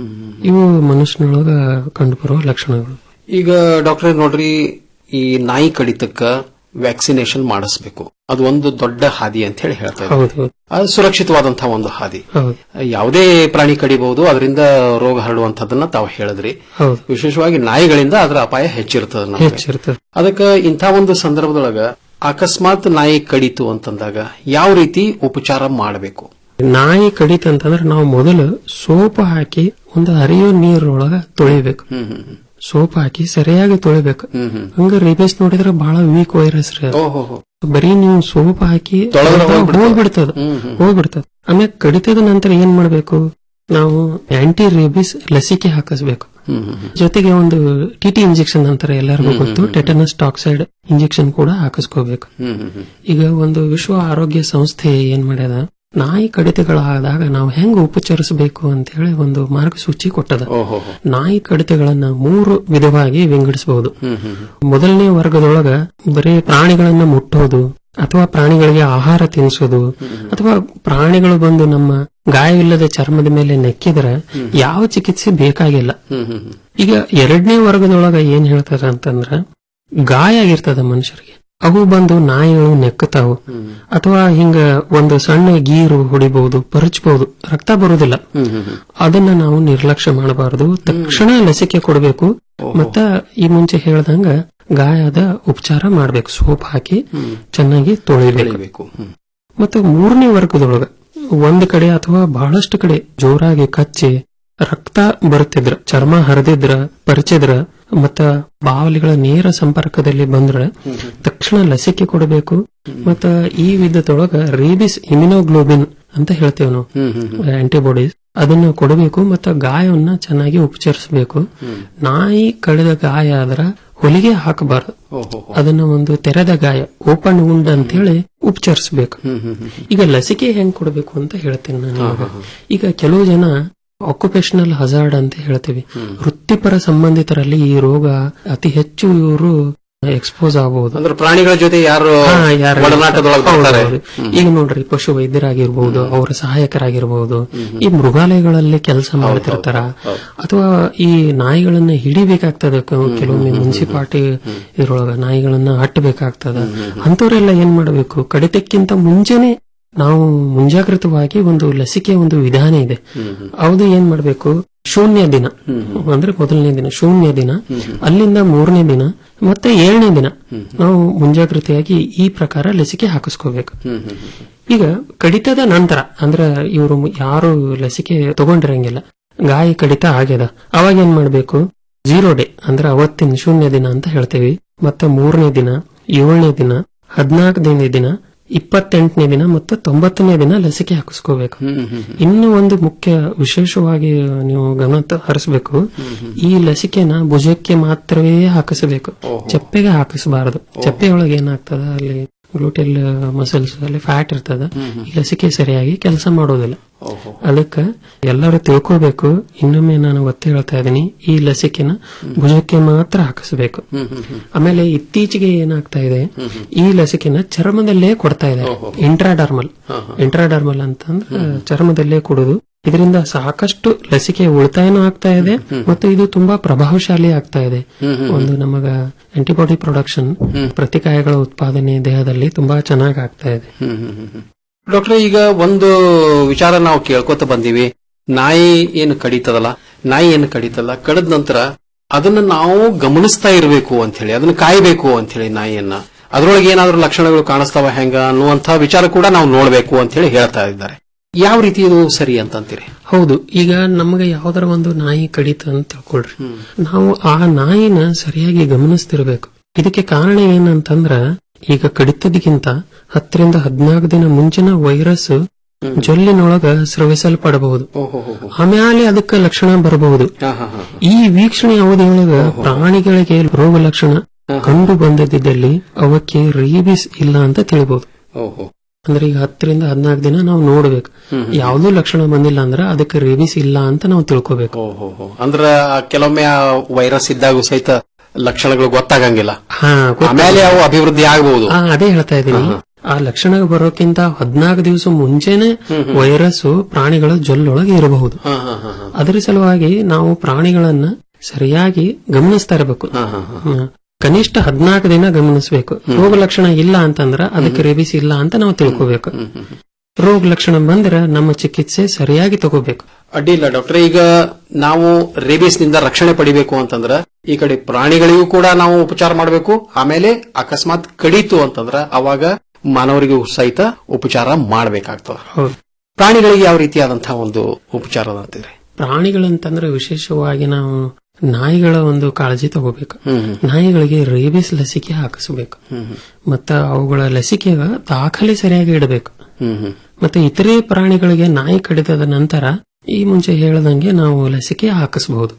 S8: ಇವು ಮನುಷ್ಯನೊಳಗ ಕಂಡುಬರುವ ಲಕ್ಷಣಗಳು
S5: ಈಗ ಡಾಕ್ಟರ್ ನೋಡ್ರಿ ಈ ನಾಯಿ ಕಡಿತಕ್ಕ ವ್ಯಾಕ್ಸಿನೇಷನ್ ಮಾಡಿಸ್ಬೇಕು ಅದು ಒಂದು ದೊಡ್ಡ ಹಾದಿ ಅಂತ ಹೇಳಿ ಹೇಳ್ತಾ ಇದ್ದಾರೆ.
S8: ಹೌದು
S5: ಅದು ಸುರಕ್ಷಿತವಾದಂತಹ ಒಂದು ಹಾದಿ
S8: ಹೌದು
S5: ಯಾವುದೇ ಪ್ರಾಣಿ ಕಡಿಬಹುದು ಅದರಿಂದ ರೋಗ ಹರಡುವಂತದನ್ನ ತಾವು ಹೇಳಿದ್ರಿ
S8: ಹೌದು
S5: ವಿಶೇಷವಾಗಿ ನಾಯಿಗಳಿಂದ ಅದರ ಅಪಾಯ ಹೆಚ್ಚಿರ್ತದ ನಮ್ಗೆ.
S8: ಹೆಚ್ಚಿರ್ತದೆ
S5: ಅದಕ್ಕ ಇಂಥ ಒಂದು ಸಂದರ್ಭದೊಳಗ ಅಕಸ್ಮಾತ್ ನಾಯಿ ಕಡಿತು ಅಂತಂದಾಗ ಯಾವ ರೀತಿ ಉಪಚಾರ ಮಾಡಬೇಕು
S8: ನಾಯಿ ಕಡಿತಂತಂದ್ರೆ ನಾವು ಮೊದಲು ಸೋಪ್ ಹಾಕಿ ಒಂದು ಹರಿಯೋ ನೀರೊಳಗ ತೊಳಿಬೇಕು ಸೋಪ್ ಹಾಕಿ ಸರಿಯಾಗಿ ತೊಳಿಬೇಕು ಹಂಗ ರೇಬಿಸ್ ನೋಡಿದ್ರೆ ಬಹಳ ವೀಕ್ ವೈರಸ್ ರೀ ಅದು.
S5: ಓಹೋ
S8: ಬರೀ ನೀವು ಸೋಪ್ ಹಾಕಿ
S5: ತೊಳೆದ್ರೆ ಹೋಗ್ಬಿಡ್ತದೆ.
S8: ಹೋಗ್ಬಿಡ್ತದ ಹೋಗ್ಬಿಡ್ತದ ಆಮೇಲೆ ಕಡಿತದ ನಂತರ ಏನ್ ಮಾಡ್ಬೇಕು ನಾವು ಆಂಟಿ ರೇಬಿಸ್ ಲಸಿಕೆ ಹಾಕಿಸ್ಬೇಕು ಜೊತೆಗೆ ಒಂದು ಟಿಟಿ ಇಂಜೆಕ್ಷನ್ ಅಂತಾರೆ ಎಲ್ಲರಿಗೂ ಗೊತ್ತು ಟೆಟನಸ್ ಟಾಕ್ಸೈಡ್ ಇಂಜೆಕ್ಷನ್ ಕೂಡ ಹಾಕಿಸ್ಕೋಬೇಕು ಈಗ ಒಂದು ವಿಶ್ವ ಆರೋಗ್ಯ ಸಂಸ್ಥೆ ಏನ್ ಮಾಡ್ಯದ ನಾಯಿ ಕಡಿತಗಳಾದಾಗ ನಾವು ಹೆಂಗ್ ಉಪಚರಿಸಬೇಕು ಅಂತ ಹೇಳಿ ಒಂದು ಮಾರ್ಗಸೂಚಿ ಕೊಟ್ಟದ
S5: ಓಹೋ
S8: ನಾಯಿ ಕಡಿತಗಳನ್ನ ಮೂರು ವಿಧವಾಗಿ ವಿಂಗಡಿಸಬಹುದು ಮೊದಲನೇ ವರ್ಗದೊಳಗ ಬರೀ ಪ್ರಾಣಿಗಳನ್ನ ಮುಟ್ಟೋದು ಅಥವಾ ಪ್ರಾಣಿಗಳಿಗೆ ಆಹಾರ ತಿನ್ನಿಸೋದು ಅಥವಾ ಪ್ರಾಣಿಗಳು ಬಂದು ನಮ್ಮ ಗಾಯವಿಲ್ಲದ ಚರ್ಮದ ಮೇಲೆ ನೆಕ್ಕಿದ್ರೆ ಯಾವ ಚಿಕಿತ್ಸೆ ಬೇಕಾಗಿಲ್ಲ ಈಗ ಎರಡನೇ ವರ್ಗದೊಳಗ ಏನ್ ಹೇಳ್ತಾರ ಅಂತಂದ್ರ ಗಾಯ ಆಗಿರ್ತದ ಮನುಷ್ಯರಿಗೆ ಅವು ಬಂದು ನಾಯಿಗಳು ನೆಕ್ಕತಾವು ಅಥವಾ ಹಿಂಗ ಒಂದು ಸಣ್ಣ ಗೀರು ಹೊಡಿಬಹುದು ಪರಚಬಹುದು ರಕ್ತ ಬರುವುದಿಲ್ಲ ಅದನ್ನ ನಾವು ನಿರ್ಲಕ್ಷ್ಯ ಮಾಡಬಾರದು ತಕ್ಷಣ ಲಸಿಕೆ ಕೊಡಬೇಕು ಮತ್ತ ಈ ಮುಂಚೆ ಹೇಳ್ದಂಗ ಗಾಯದ ಉಪಚಾರ ಮಾಡ್ಬೇಕು ಸೋಪ್ ಹಾಕಿ ಚೆನ್ನಾಗಿ ತೊಳಿಬೇಕು
S5: ಬೆಳಿಬೇಕು ಹ್ಮ್.
S8: ಮತ್ತು ಮೂರನೇ ವರ್ಗದೊಳಗ ಒಂದ್ ಕಡೆ ಅಥವಾ ಬಹಳಷ್ಟು ಕಡೆ ಜೋರಾಗಿ ಕಚ್ಚಿ ರಕ್ತ ಬರುತ್ತಿದ್ರ ಚರ್ಮ ಹರಿದಿದ್ರ ಪರಿಚಿದ್ರ ಮತ್ತ ಬಾವಲಿಗಳ ನೇರ ಸಂಪರ್ಕದಲ್ಲಿ ಬಂದ್ರ ತಕ್ಷಣ ಲಸಿಕೆ ಕೊಡಬೇಕು ಮತ್ತ ಈ ವಿಧದೊಳಗ ರೇಬಿಸ್ ಇಮ್ಯುನೋಗ್ಲೋಬಿನ್ ಅಂತ ಹೇಳ್ತೇವೆ ನಾವು ಆಂಟಿಬಾಡೀಸ್ ಅದನ್ನ ಕೊಡಬೇಕು ಮತ್ತ ಗಾಯವನ್ನ ಚೆನ್ನಾಗಿ ಉಪಚರಿಸಬೇಕು ನಾಯಿ ಕಳೆದ ಗಾಯ ಆದ್ರ ಹೊಲಿಗೆ ಹಾಕಬಾರದು
S5: ಓಹೋ
S8: ಅದನ್ನ ಒಂದು ತೆರೆದ ಗಾಯ ಓಪನ್ ಉಂಡ್ ಅಂತ ಹೇಳಿ ಉಪಚರಿಸಬೇಕು ಈಗ ಲಸಿಕೆ ಹೆಂಗ್ ಕೊಡಬೇಕು ಅಂತ ಹೇಳ್ತೀನಿ ನಾನು ಇವಾಗ. ಈಗ ಕೆಲವು ಜನ ಆಕ್ಯುಪೇಷನಲ್ ಹಜಾರ್ಡ್ ಅಂತ ಹೇಳ್ತೀವಿ ವೃತ್ತಿಪರ ಸಂಬಂಧಿತರಲ್ಲಿ ಈ ರೋಗ ಅತಿ ಹೆಚ್ಚು ಇವರು ಎಕ್ಸ್ಪೋಸ್ ಆಗಬಹುದು
S5: ಅಂದ್ರೆ ಪ್ರಾಣಿಗಳ ಜೊತೆ ಯಾರು ಒಡನಾಟದೊಳಗೆ ಬರ್ತಾರೆ
S8: ಈಗ ನೋಡ್ರಿ ಪಶು ವೈದ್ಯರಾಗಿರ್ಬಹುದು ಅವರ ಸಹಾಯಕರಾಗಿರ್ಬಹುದು ಈ ಮೃಗಾಲಯಗಳಲ್ಲಿ ಕೆಲಸ ಮಾಡ್ತಿರ್ತಾರ ಅಥವಾ ಈ ನಾಯಿಗಳನ್ನ ಹಿಡಿಬೇಕಾಗ್ತದ ಕ- ಕೆಲವೊಮ್ಮೆ ಮುನ್ಸಿಪಾಲಿಟಿ ಇದ್ರೊಳಗ ನಾಯಿಗಳನ್ನ ಅಟ್ಟಬೇಕಾಗ್ತದ ಅಂತವರೆಲ್ಲ ಏನ್ ಮಾಡಬೇಕು ಕಡಿತಕ್ಕಿಂತ ಮುಂಚೆನೆ ನಾವು ಮುಂಜಾಗ್ರತವಾಗಿ ಒಂದು ಲಸಿಕೆ ಒಂದು ವಿಧಾನ ಇದೆ ಅದು ಏನ್ ಮಾಡ್ಬೇಕು ಶೂನ್ಯ ದಿನ ಅಂದ್ರೆ ಮೊದಲನೇ ದಿನ ಶೂನ್ಯ ದಿನ ಅಲ್ಲಿಂದ ಮೂರನೇ ದಿನ ಮತ್ತೆ ಏಳನೇ ದಿನ ನಾವು ಮುಂಜಾಗ್ರತೆಯಾಗಿ ಈ ಪ್ರಕಾರ ಲಸಿಕೆ ಹಾಕಿಸ್ಕೋಬೇಕು ಈಗ ಕಡಿತದ ನಂತರ ಅಂದ್ರೆ ಇವರು ಯಾರು ಲಸಿಕೆ ತಗೊಂಡಿರಂಗಿಲ್ಲ ಗಾಯ ಕಡಿತ ಆಗ್ಯದ ಅವಾಗ ಏನ್ ಮಾಡ್ಬೇಕು ಜೀರೋ ಡೇ ಅಂದ್ರೆ ಅವತ್ತಿನ ಶೂನ್ಯ ದಿನ ಅಂತ ಹೇಳ್ತೇವೆ ಮತ್ತೆ ಮೂರನೇ ದಿನ ಏಳನೇ ದಿನ ಹದಿನಾಲ್ಕನೇ ದಿನ ಇಪ್ಪತ್ತೆಂಟನೇ ದಿನ ಮತ್ತು ತೊಂಬತ್ತನೇ ದಿನ ಲಸಿಕೆ ಹಾಕಿಸ್ಕೋಬೇಕು ಇನ್ನು ಒಂದು ಮುಖ್ಯ ವಿಶೇಷವಾಗಿ ನೀವು ಗಮನ ತ- ಹರಿಸಬೇಕು ಈ ಲಸಿಕೆನ ಭುಜಕ್ಕೆ ಮಾತ್ರವೇ ಹಾಕಿಸಬೇಕು ಚಪ್ಪೆಗೆ ಹಾಕಿಸಬಾರದು ಚಪ್ಪೆಯೊಳಗೆ ಏನಾಗ್ತದ ಅಲ್ಲಿ ಗ್ಲೂಟೆಲ್ ಮಸಲ್ಸ್ ಅಲ್ಲಿ ಫ್ಯಾಟ್ ಇರ್ತದ ಈ ಲಸಿಕೆ ಸರಿಯಾಗಿ ಕೆಲಸ ಮಾಡೋದಿಲ್ಲ ಅದಕ್ಕೆ ಎಲ್ಲರೂ ತಿಳ್ಕೋಬೇಕು ಇನ್ನೊಮ್ಮೆ ನಾನು ಒತ್ತಿ ಹೇಳ್ತಾ ಇದ್ದೀನಿ ಈ ಲಸಿಕೆನ ಭುಜಕ್ಕೆ ಮಾತ್ರ ಹಾಕಿಸಬೇಕು ಆಮೇಲೆ ಇತ್ತೀಚೆಗೆ ಏನಾಗ್ತಾ ಇದೆ ಈ ಲಸಿಕೆನ ಚರ್ಮದಲ್ಲೇ ಕೊಡ್ತಾ ಇದೆ ಇಂಟ್ರಾಡರ್ಮಲ್ ಇಂಟ್ರಾಡರ್ಮಲ್ ಅಂತಂದ್ರೆ ಚರ್ಮದಲ್ಲೇ ಕೊಡುದು ಇದರಿಂದ ಸಾಕಷ್ಟು ಲಸಿಕೆ ಉಳಿತಾಯನೂ ಆಗ್ತಾ ಇದೆ ಮತ್ತು ಇದು ತುಂಬಾ ಪ್ರಭಾವಶಾಲಿ ಆಗ್ತಾ ಇದೆ ಒಂದು ನಮಗ ಆಂಟಿಬಾಡಿ ಪ್ರೊಡಕ್ಷನ್ ಪ್ರತಿಕಾಯಗಳ ಉತ್ಪಾದನೆ ದೇಹದಲ್ಲಿ ತುಂಬಾ ಚೆನ್ನಾಗಿ ಆಗ್ತಾ ಇದೆ
S5: ಡಾಕ್ಟರ್ ಈಗ ಒಂದು ವಿಚಾರ ನಾವು ಕೇಳ್ಕೊತ ಬಂದೀವಿ ನಾಯಿ ಏನು ಕಡಿತದಲ್ಲ ನಾಯಿ ಏನು ಕಡಿತಲ್ಲ ಕಡಿದ ನಂತರ ಅದನ್ನ ನಾವು ಗಮನಿಸ್ತಾ ಇರಬೇಕು ಅಂತ ಹೇಳಿ ಅದನ್ನ ಕಾಯಬೇಕು ಅಂತ ಹೇಳಿ ನಾಯಿಯನ್ನ ಅದರೊಳಗೆ ಏನಾದ್ರೂ ಲಕ್ಷಣಗಳು ಕಾಣಿಸ್ತಾವ ಹೆಂಗ ಅನ್ನುವಂತಹ ವಿಚಾರ ಕೂಡ ನಾವು ನೋಡಬೇಕು ಅಂತ ಹೇಳಿ ಹೇಳ್ತಾ ಇದ್ದಾರೆ ಯಾವ ರೀತಿ ಇದು ಸರಿ ಅಂತ ಅಂತೀರಿ
S8: ಹೌದು ಈಗ ನಮಗೆ ಯಾವ್ದಾರ ಒಂದು ನಾಯಿ ಕಡಿತ ಅಂತ ತಿಳ್ಕೊಳ್ರಿ ನಾವು ಆ ನಾಯಿನ ಸರಿಯಾಗಿ ಗಮನಿಸ್ತಿರ್ಬೇಕು ಇದಕ್ಕೆ ಕಾರಣ ಏನಂತಂದ್ರ ಈಗ ಕಡಿತದಕ್ಕಿಂತ ಹತ್ತರಿಂದ ಹದಿನಾಲ್ಕು ದಿನ ಮುಂಚಿನ ವೈರಸ್ ಜೊಲ್ಲಿನೊಳಗ ಸ್ರವಿಸಲ್ಪಡಬಹುದು ಆಮೇಲೆ ಅದಕ್ಕೆ ಲಕ್ಷಣ ಬರಬಹುದು ಈ ವೀಕ್ಷಣೆ ಅವಧಿಯೊಳಗ ಪ್ರಾಣಿಗಳಿಗೆ ರೋಗ ಲಕ್ಷಣ ಕಂಡು ಬಂದದಿದ್ದಲ್ಲಿ ಅವಕ್ಕೆ ರೇಬಿಸ್ ಇಲ್ಲ ಅಂತ ತಿಳಿಬಹುದು ಅಂದ್ರೆ ಈಗ ಹತ್ತರಿಂದ ಹದಿನಾಲ್ಕು ದಿನ ನಾವು ನೋಡ್ಬೇಕು ಯಾವ್ದೂ ಲಕ್ಷಣ ಬಂದಿಲ್ಲ ಅಂದ್ರೆ ಅದಕ್ಕೆ ರೇಬಿಸ್ ಇಲ್ಲ ಅಂತ ನಾವು ತಿಳ್ಕೋಬೇಕು
S5: ಅಂದ್ರ ಕೆಲವೊಮ್ಮೆ ಆ ವೈರಸ್ ಇದ್ದಾಗ ಸಹಿತ ಲಕ್ಷಣಗಳು ಗೊತ್ತಾಗಂಗಿಲ್ಲ
S8: ಹಾ ಗೊತ್ತಾಯ್ತು.
S5: ಆಮೇಲೆ ಅವು ಅಭಿವೃದ್ಧಿ ಆಗಬಹುದು
S8: ಆ, ಅದೇ ಹೇಳ್ತಾ ಇದ್ದೀನಿ ಆ ಲಕ್ಷಣ ಬರೋಕ್ಕಿಂತ ಹದಿನಾಲ್ಕು ದಿವಸ ಮುಂಚೆನೆ ವೈರಸ್ ಪ್ರಾಣಿಗಳ ಜೊಲ್ಲೊಳಗೆ ಇರಬಹುದು ಅದರ ಸಲುವಾಗಿ ನಾವು ಪ್ರಾಣಿಗಳನ್ನ ಸರಿಯಾಗಿ ಗಮನಿಸ್ತಾ ಇರಬೇಕು ಹ್ಮ್. ಕನಿಷ್ಠ ಹದಿನಾಲ್ಕು ದಿನ ಗಮನಿಸಬೇಕು ರೋಗ ಲಕ್ಷಣ ಇಲ್ಲ ಅಂತಂದ್ರ ಅದಕ್ಕೆ ರೇಬಿಸ್ ಇಲ್ಲ ಅಂತ ನಾವು ತಿಳ್ಕೋಬೇಕು ರೋಗ ಲಕ್ಷಣ ಬಂದ್ರೆ ನಮ್ಮ ಚಿಕಿತ್ಸೆ ಸರಿಯಾಗಿ ತಗೋಬೇಕು
S5: ಅಡ್ಡಿಲ್ಲ ಡಾಕ್ಟರ್ ಈಗ ನಾವು ರೇಬಿಸ್ ನಿಂದ ರಕ್ಷಣೆ ಪಡಿಬೇಕು ಅಂತಂದ್ರ ಈ ಕಡೆ ಪ್ರಾಣಿಗಳಿಗೂ ಕೂಡ ನಾವು ಉಪಚಾರ ಮಾಡಬೇಕು ಆಮೇಲೆ ಅಕಸ್ಮಾತ್ ಕಡಿತು ಅಂತಂದ್ರ ಅವಾಗ ಮಾನವರಿಗೂ ಸಹಿತ ಉಪಚಾರ ಮಾಡಬೇಕಾಗ್ತದ ಪ್ರಾಣಿಗಳಿಗೆ ಯಾವ ರೀತಿಯಾದಂತಹ ಒಂದು ಉಪಚಾರ ಅಂತಿದ್ರೆ
S8: ಪ್ರಾಣಿಗಳಂತಂದ್ರೆ ವಿಶೇಷವಾಗಿ ನಾವು ನಾಯಿಗಳ ಒಂದು ಕಾಳಜಿ ತಗೋಬೇಕು ನಾಯಿಗಳಿಗೆ ರೇಬಿಸ್ ಲಸಿಕೆ ಹಾಕಿಸಬೇಕು ಮತ್ತ ಅವುಗಳ ಲಸಿಕೆ ದಾಖಲೆ ಸರಿಯಾಗಿ ಇಡಬೇಕು ಮತ್ತೆ ಇತರೆ ಪ್ರಾಣಿಗಳಿಗೆ ನಾಯಿ ಕಡಿತದ ನಂತರ ಈ ಮುಂಚೆ ಹೇಳದಂಗೆ ನಾವು ಲಸಿಕೆ ಹಾಕಿಸಬಹುದು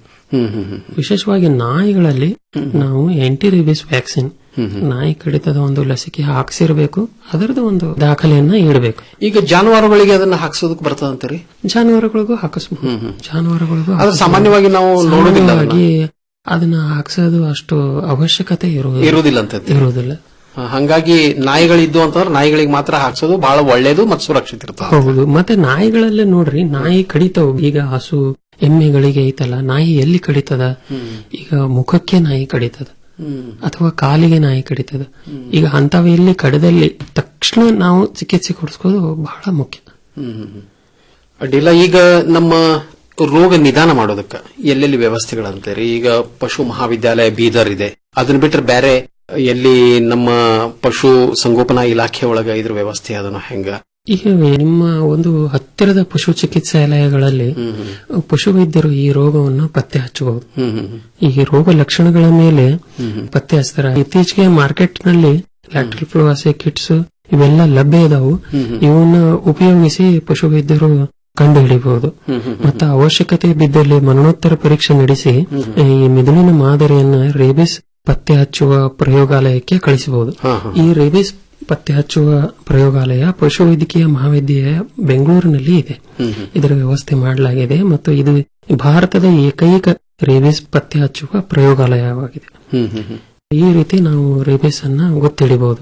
S8: ವಿಶೇಷವಾಗಿ ನಾಯಿಗಳಲ್ಲಿ ನಾವು ಆಂಟಿ ರೇಬಿಸ್ ವ್ಯಾಕ್ಸಿನ್ ನಾಯಿ ಕಡಿತದ ಒಂದು ಲಸಿಕೆ ಹಾಕ್ಸಿರ್ಬೇಕು ಅದರದ್ದು ಒಂದು ದಾಖಲೆಯನ್ನ ಇಡಬೇಕು
S5: ಈಗ ಜಾನುವಾರುಗಳಿಗೆ ಅದನ್ನ ಹಾಕ್ಸೋದಕ್ಕೆ ಬರ್ತದಂತೀರಿ
S8: ಜಾನುವಾರುಗಳಿಗೂ ಹಾಕಿಸ್ಬಹುದು ಜಾನುವಾರುಗಳಿಗೂ
S5: ಆದ್ರೆ ಸಾಮಾನ್ಯವಾಗಿ ನಾವು ನೋಡೋದಿಲ್ಲ ಅದನ್ನ.
S8: ಸಾಮಾನ್ಯವಾಗಿ ಅದನ್ನ ಹಾಕ್ಸೋದು ಅಷ್ಟು ಅವಶ್ಯಕತೆ ಇರುವುದಿಲ್ಲ
S5: ಇರುವುದಿಲ್ಲ ಅಂತ
S8: ಇರುವುದಿಲ್ಲ
S5: ಹ, ಹಂಗಾಗಿ ನಾಯಿಗಳಿದ್ದು ಅಂತಂದ್ರೆ ನಾಯಿಗಳಿಗೆ ಮಾತ್ರ ಹಾಕ್ಸೋದು ಬಹಳ ಒಳ್ಳೇದು ಮತ್ತು ಸುರಕ್ಷಿತ ಇರ್ತದೆ
S8: ಹೌದು ಮತ್ತೆ ನಾಯಿಗಳಲ್ಲೇ ನೋಡ್ರಿ ನಾಯಿ ಕಡಿತಾವ ಈಗ ಹಸು ಎಮ್ಮೆಗಳಿಗೆ ಐತಲ್ಲ ನಾಯಿ ಎಲ್ಲಿ ಕಡಿತದ ಈಗ ಮುಖಕ್ಕೆ ನಾಯಿ ಕಡಿತದ ಅಥವಾ ಕಾಲಿಗೆ ನಾಯಿ ಕಡಿತದ ಈಗ ಅಂತವ ಎಲ್ಲಿ ಕಡದಲ್ಲಿ ತಕ್ಷಣ ನಾವು ಚಿಕಿತ್ಸೆ ಕೊಡಿಸ್ಕೋದು ಬಹಳ ಮುಖ್ಯ
S5: ಅಡ್ಡಿಲ್ಲ ಈಗ ನಮ್ಮ ರೋಗ ನಿದಾನ ಮಾಡೋದಕ್ಕ ಎಲ್ಲೆಲ್ಲಿ ವ್ಯವಸ್ಥೆಗಳಂತೀರಿ ಈಗ ಪಶು ಮಹಾವಿದ್ಯಾಲಯ ಬೀದರ್ ಇದೆ ಅದನ್ನ ಬಿಟ್ರೆ ಬೇರೆ ಎಲ್ಲಿ ನಮ್ಮ ಪಶು ಸಂಗೋಪನಾ ಇಲಾಖೆ ಒಳಗ ಇದ್ರ ವ್ಯವಸ್ಥೆ ಅದನ್ನ ಹೆಂಗ
S8: ಈಗ ನಿಮ್ಮ ಒಂದು ಹತ್ತಿರದ ಪಶು ಚಿಕಿತ್ಸಾಲಯಗಳಲ್ಲಿ ಪಶು ವೈದ್ಯರು ಈ ರೋಗವನ್ನು ಪತ್ತೆ ಹಚ್ಚಬಹುದು ಈ ರೋಗ ಲಕ್ಷಣಗಳ ಮೇಲೆ ಪತ್ತೆ ಹಚ್ತಾರೆ ಇತ್ತೀಚೆಗೆ ಮಾರ್ಕೆಟ್ ನಲ್ಲಿ ಲ್ಯಾಟ್ರಲ್ ಫ್ಲೋವಾಸೆ ಕಿಟ್ಸ್ ಇವೆಲ್ಲ ಲಭ್ಯ ಇದಾವು ಇವನ್ನ ಉಪಯೋಗಿಸಿ ಪಶು ವೈದ್ಯರು ಕಂಡು ಹಿಡಿಬಹುದು ಮತ್ತು ಅವಶ್ಯಕತೆ ಬಿದ್ದಲ್ಲಿ ಮರಣೋತ್ತರ ಪರೀಕ್ಷೆ ನಡೆಸಿ ಈ ಮಿದುಳಿನ ಮಾದರಿಯನ್ನ ರೇಬಿಸ್ ಪತ್ತೆ ಹಚ್ಚುವ ಪ್ರಯೋಗಾಲಯಕ್ಕೆ ಕಳಿಸಬಹುದು ಈ ರೇಬಿಸ್ ಪತ್ತೆ ಹಚ್ಚುವ ಪ್ರಯೋಗಾಲಯ ಪಶುವೈದ್ಯಕೀಯ ಮಹಾವಿದ್ಯಾಲಯ ಬೆಂಗಳೂರಿನಲ್ಲಿ ಇದೆ ಇದರ ವ್ಯವಸ್ಥೆ ಮಾಡಲಾಗಿದೆ ಮತ್ತು ಇದು ಭಾರತದ ಏಕೈಕ ರೇಬಿಸ್ ಪತ್ತೆ ಹಚ್ಚುವ ಪ್ರಯೋಗಾಲಯವಾಗಿದೆ ಈ ರೀತಿ ನಾವು ರೇಬಿಸ್ ಅನ್ನ ಗೊತ್ತಿಡಬಹುದು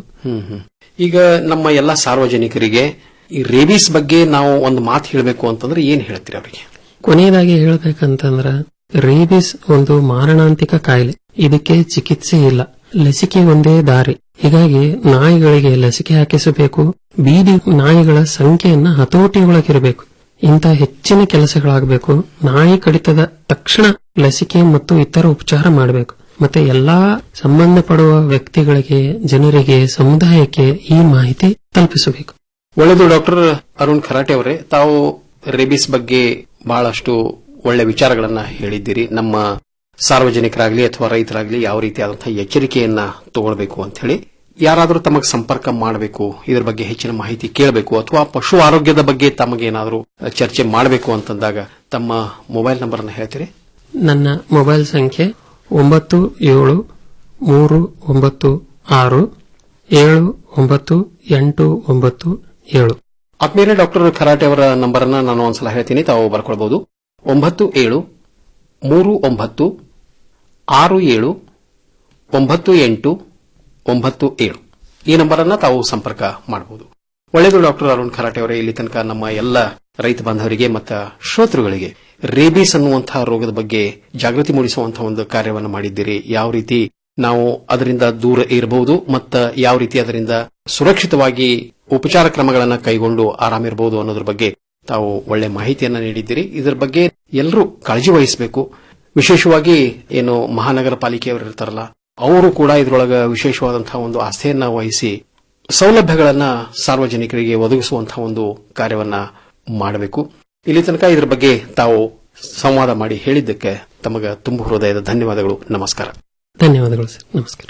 S5: ಈಗ ನಮ್ಮ ಎಲ್ಲಾ ಸಾರ್ವಜನಿಕರಿಗೆ ಈ ರೇಬಿಸ್ ಬಗ್ಗೆ ನಾವು ಒಂದು ಮಾತು ಹೇಳಬೇಕು ಅಂತಂದ್ರೆ ಏನ್ ಹೇಳ್ತೀರಿ ಅವರಿಗೆ
S8: ಕೊನೆಯದಾಗಿ ಹೇಳ್ಬೇಕಂತಂದ್ರ ರೇಬಿಸ್ ಒಂದು ಮಾರಣಾಂತಿಕ ಕಾಯಿಲೆ ಇದಕ್ಕೆ ಚಿಕಿತ್ಸೆ ಇಲ್ಲ ಲಸಿಕೆ ಒಂದೇ ದಾರಿ ಹೀಗಾಗಿ ನಾಯಿಗಳಿಗೆ ಲಸಿಕೆ ಹಾಕಿಸಬೇಕು ಬೀದಿ ನಾಯಿಗಳ ಸಂಖ್ಯೆಯನ್ನ ಹತೋಟಿಯೊಳಗಿರಬೇಕು ಇಂಥ ಹೆಚ್ಚಿನ ಕೆಲಸಗಳಾಗಬೇಕು ನಾಯಿ ಕಡಿತದ ತಕ್ಷಣ ಲಸಿಕೆ ಮತ್ತು ಇತರ ಉಪಚಾರ ಮಾಡಬೇಕು ಮತ್ತೆ ಎಲ್ಲಾ ಸಂಬಂಧಪಡುವ ವ್ಯಕ್ತಿಗಳಿಗೆ ಜನರಿಗೆ ಸಮುದಾಯಕ್ಕೆ ಈ ಮಾಹಿತಿ ತಲುಪಿಸಬೇಕು
S5: ಒಳ್ಳೆಯದು ಡಾಕ್ಟರ್ ಅರುಣ್ ಖರಾಟೆ ಅವರೇ ತಾವು ರೇಬಿಸ್ ಬಗ್ಗೆ ಬಹಳಷ್ಟು ಒಳ್ಳೆ ವಿಚಾರಗಳನ್ನ ಹೇಳಿದ್ದೀರಿ ನಮ್ಮ ಸಾರ್ವಜನಿಕರಾಗ್ಲಿ ಅಥವಾ ರೈತರಾಗ್ಲಿ ಯಾವ ರೀತಿಯಾದಂತಹ ಎಚ್ಚರಿಕೆಯನ್ನ ತಗೊಳ್ಬೇಕು ಅಂತ ಹೇಳಿ ಯಾರಾದರೂ ತಮಗೆ ಸಂಪರ್ಕ ಮಾಡಬೇಕು ಇದರ ಬಗ್ಗೆ ಹೆಚ್ಚಿನ ಮಾಹಿತಿ ಕೇಳಬೇಕು ಅಥವಾ ಪಶು ಆರೋಗ್ಯದ ಬಗ್ಗೆ ತಮಗೇನಾದರೂ ಚರ್ಚೆ ಮಾಡಬೇಕು ಅಂತಂದಾಗ ತಮ್ಮ ಮೊಬೈಲ್ ನಂಬರ್ ಅನ್ನು ಹೇಳ್ತೀರಿ
S8: ನನ್ನ ಮೊಬೈಲ್ ಸಂಖ್ಯೆ ಒಂಬತ್ತು ಏಳು ಮೂರು ಒಂಬತ್ತು ಆರು ಏಳು ಒಂಬತ್ತು ಎಂಟು ಒಂಬತ್ತು ಏಳು
S5: ಆತ್ಮೀಯರೇ ಡಾಕ್ಟರ್ ಖರಾಟೆ ಅವರ ನಂಬರ್ ಅನ್ನ ನಾನು ಒಂದ್ಸಲ ಹೇಳ್ತೀನಿ ತಾವು ಬರ್ಕೊಳ್ಬಹುದು ಒಂಬತ್ತು ಏಳು ಮೂರು ಒಂಬತ್ತು ಆರು ಏಳು ಒಂಬತ್ತು ಎಂಟು ಒಂಬತ್ತು ಏಳು ಈ ನಂಬರ್ ಅನ್ನ ತಾವು ಸಂಪರ್ಕ ಮಾಡಬಹುದು ಒಳ್ಳೆಯದು ಡಾಕ್ಟರ್ ಅರುಣ್ ಖರಾಟೆ ಅವರೇ ಇಲ್ಲಿ ತನಕ ನಮ್ಮ ಎಲ್ಲ ರೈತ ಬಾಂಧವರಿಗೆ ಮತ್ತು ಶ್ರೋತೃಗಳಿಗೆ ರೇಬೀಸ್ ಅನ್ನುವಂತಹ ರೋಗದ ಬಗ್ಗೆ ಜಾಗೃತಿ ಮೂಡಿಸುವಂತಹ ಒಂದು ಕಾರ್ಯವನ್ನು ಮಾಡಿದ್ದೀರಿ ಯಾವ ರೀತಿ ನಾವು ಅದರಿಂದ ದೂರ ಇರಬಹುದು ಮತ್ತು ಯಾವ ರೀತಿ ಅದರಿಂದ ಸುರಕ್ಷಿತವಾಗಿ ಉಪಚಾರ ಕ್ರಮಗಳನ್ನು ಕೈಗೊಂಡು ಆರಾಮಿರಬಹುದು ಅನ್ನೋದ್ರ ಬಗ್ಗೆ ತಾವು ಒಳ್ಳೆ ಮಾಹಿತಿಯನ್ನ ನೀಡಿದ್ದೀರಿ ಇದರ ಬಗ್ಗೆ ಎಲ್ಲರೂ ಕಾಳಜಿ ವಹಿಸಬೇಕು ವಿಶೇಷವಾಗಿ ಏನು ಮಹಾನಗರ ಪಾಲಿಕೆಯವರು ಇರ್ತಾರಲ್ಲ ಅವರು ಕೂಡ ಇದರೊಳಗ ವಿಶೇಷವಾದಂತಹ ಒಂದು ಆಸ್ಥೆಯನ್ನ ವಹಿಸಿ ಸೌಲಭ್ಯಗಳನ್ನ ಸಾರ್ವಜನಿಕರಿಗೆ ಒದಗಿಸುವಂತಹ ಒಂದು ಕಾರ್ಯವನ್ನ ಮಾಡಬೇಕು ಇಲ್ಲಿ ತನಕ ಇದರ ಬಗ್ಗೆ ತಾವು ಸಂವಾದ ಮಾಡಿ ಹೇಳಿದ್ದಕ್ಕೆ ತಮಗ ತುಂಬ ಹೃದಯದ ಧನ್ಯವಾದಗಳು ನಮಸ್ಕಾರ
S8: ಧನ್ಯವಾದಗಳು ಸರ್ ನಮಸ್ಕಾರ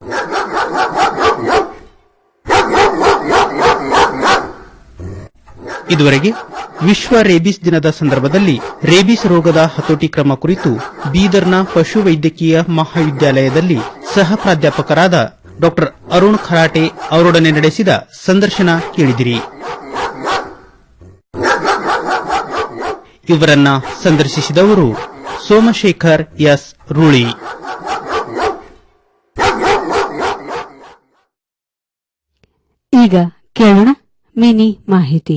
S7: ಇದುವರೆಗೆ ವಿಶ್ವ ರೇಬಿಸ್ ದಿನದ ಸಂದರ್ಭದಲ್ಲಿ ರೇಬಿಸ್ ರೋಗದ ಹತೋಟಿ ಕ್ರಮ ಕುರಿತು ಬೀದರ್ನ ಪಶುವೈದ್ಯಕೀಯ ಮಹಾವಿದ್ಯಾಲಯದಲ್ಲಿ ಸಹ ಪ್ರಾಧ್ಯಾಪಕರಾದ ಡಾ ಅರುಣ್ ಖರಾಟೆ ಅವರೊಡನೆ ನಡೆಸಿದ ಸಂದರ್ಶನ ಕೇಳಿದಿರಿ ಇವರನ್ನ ಸಂದರ್ಶಿಸಿದವರು ಸೋಮಶೇಖರ್ ಎಸ್ ರೂಳಿ
S2: ಈಗ ಕೇಳೋಣ ಮಿನಿ ಮಾಹಿತಿ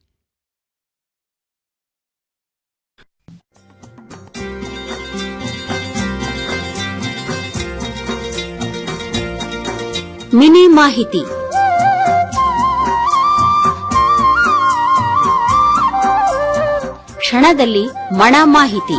S9: ಮಿನಿ ಮಾಹಿತಿ ಕ್ಷಣದಲ್ಲಿ ಮಣ ಮಾಹಿತಿ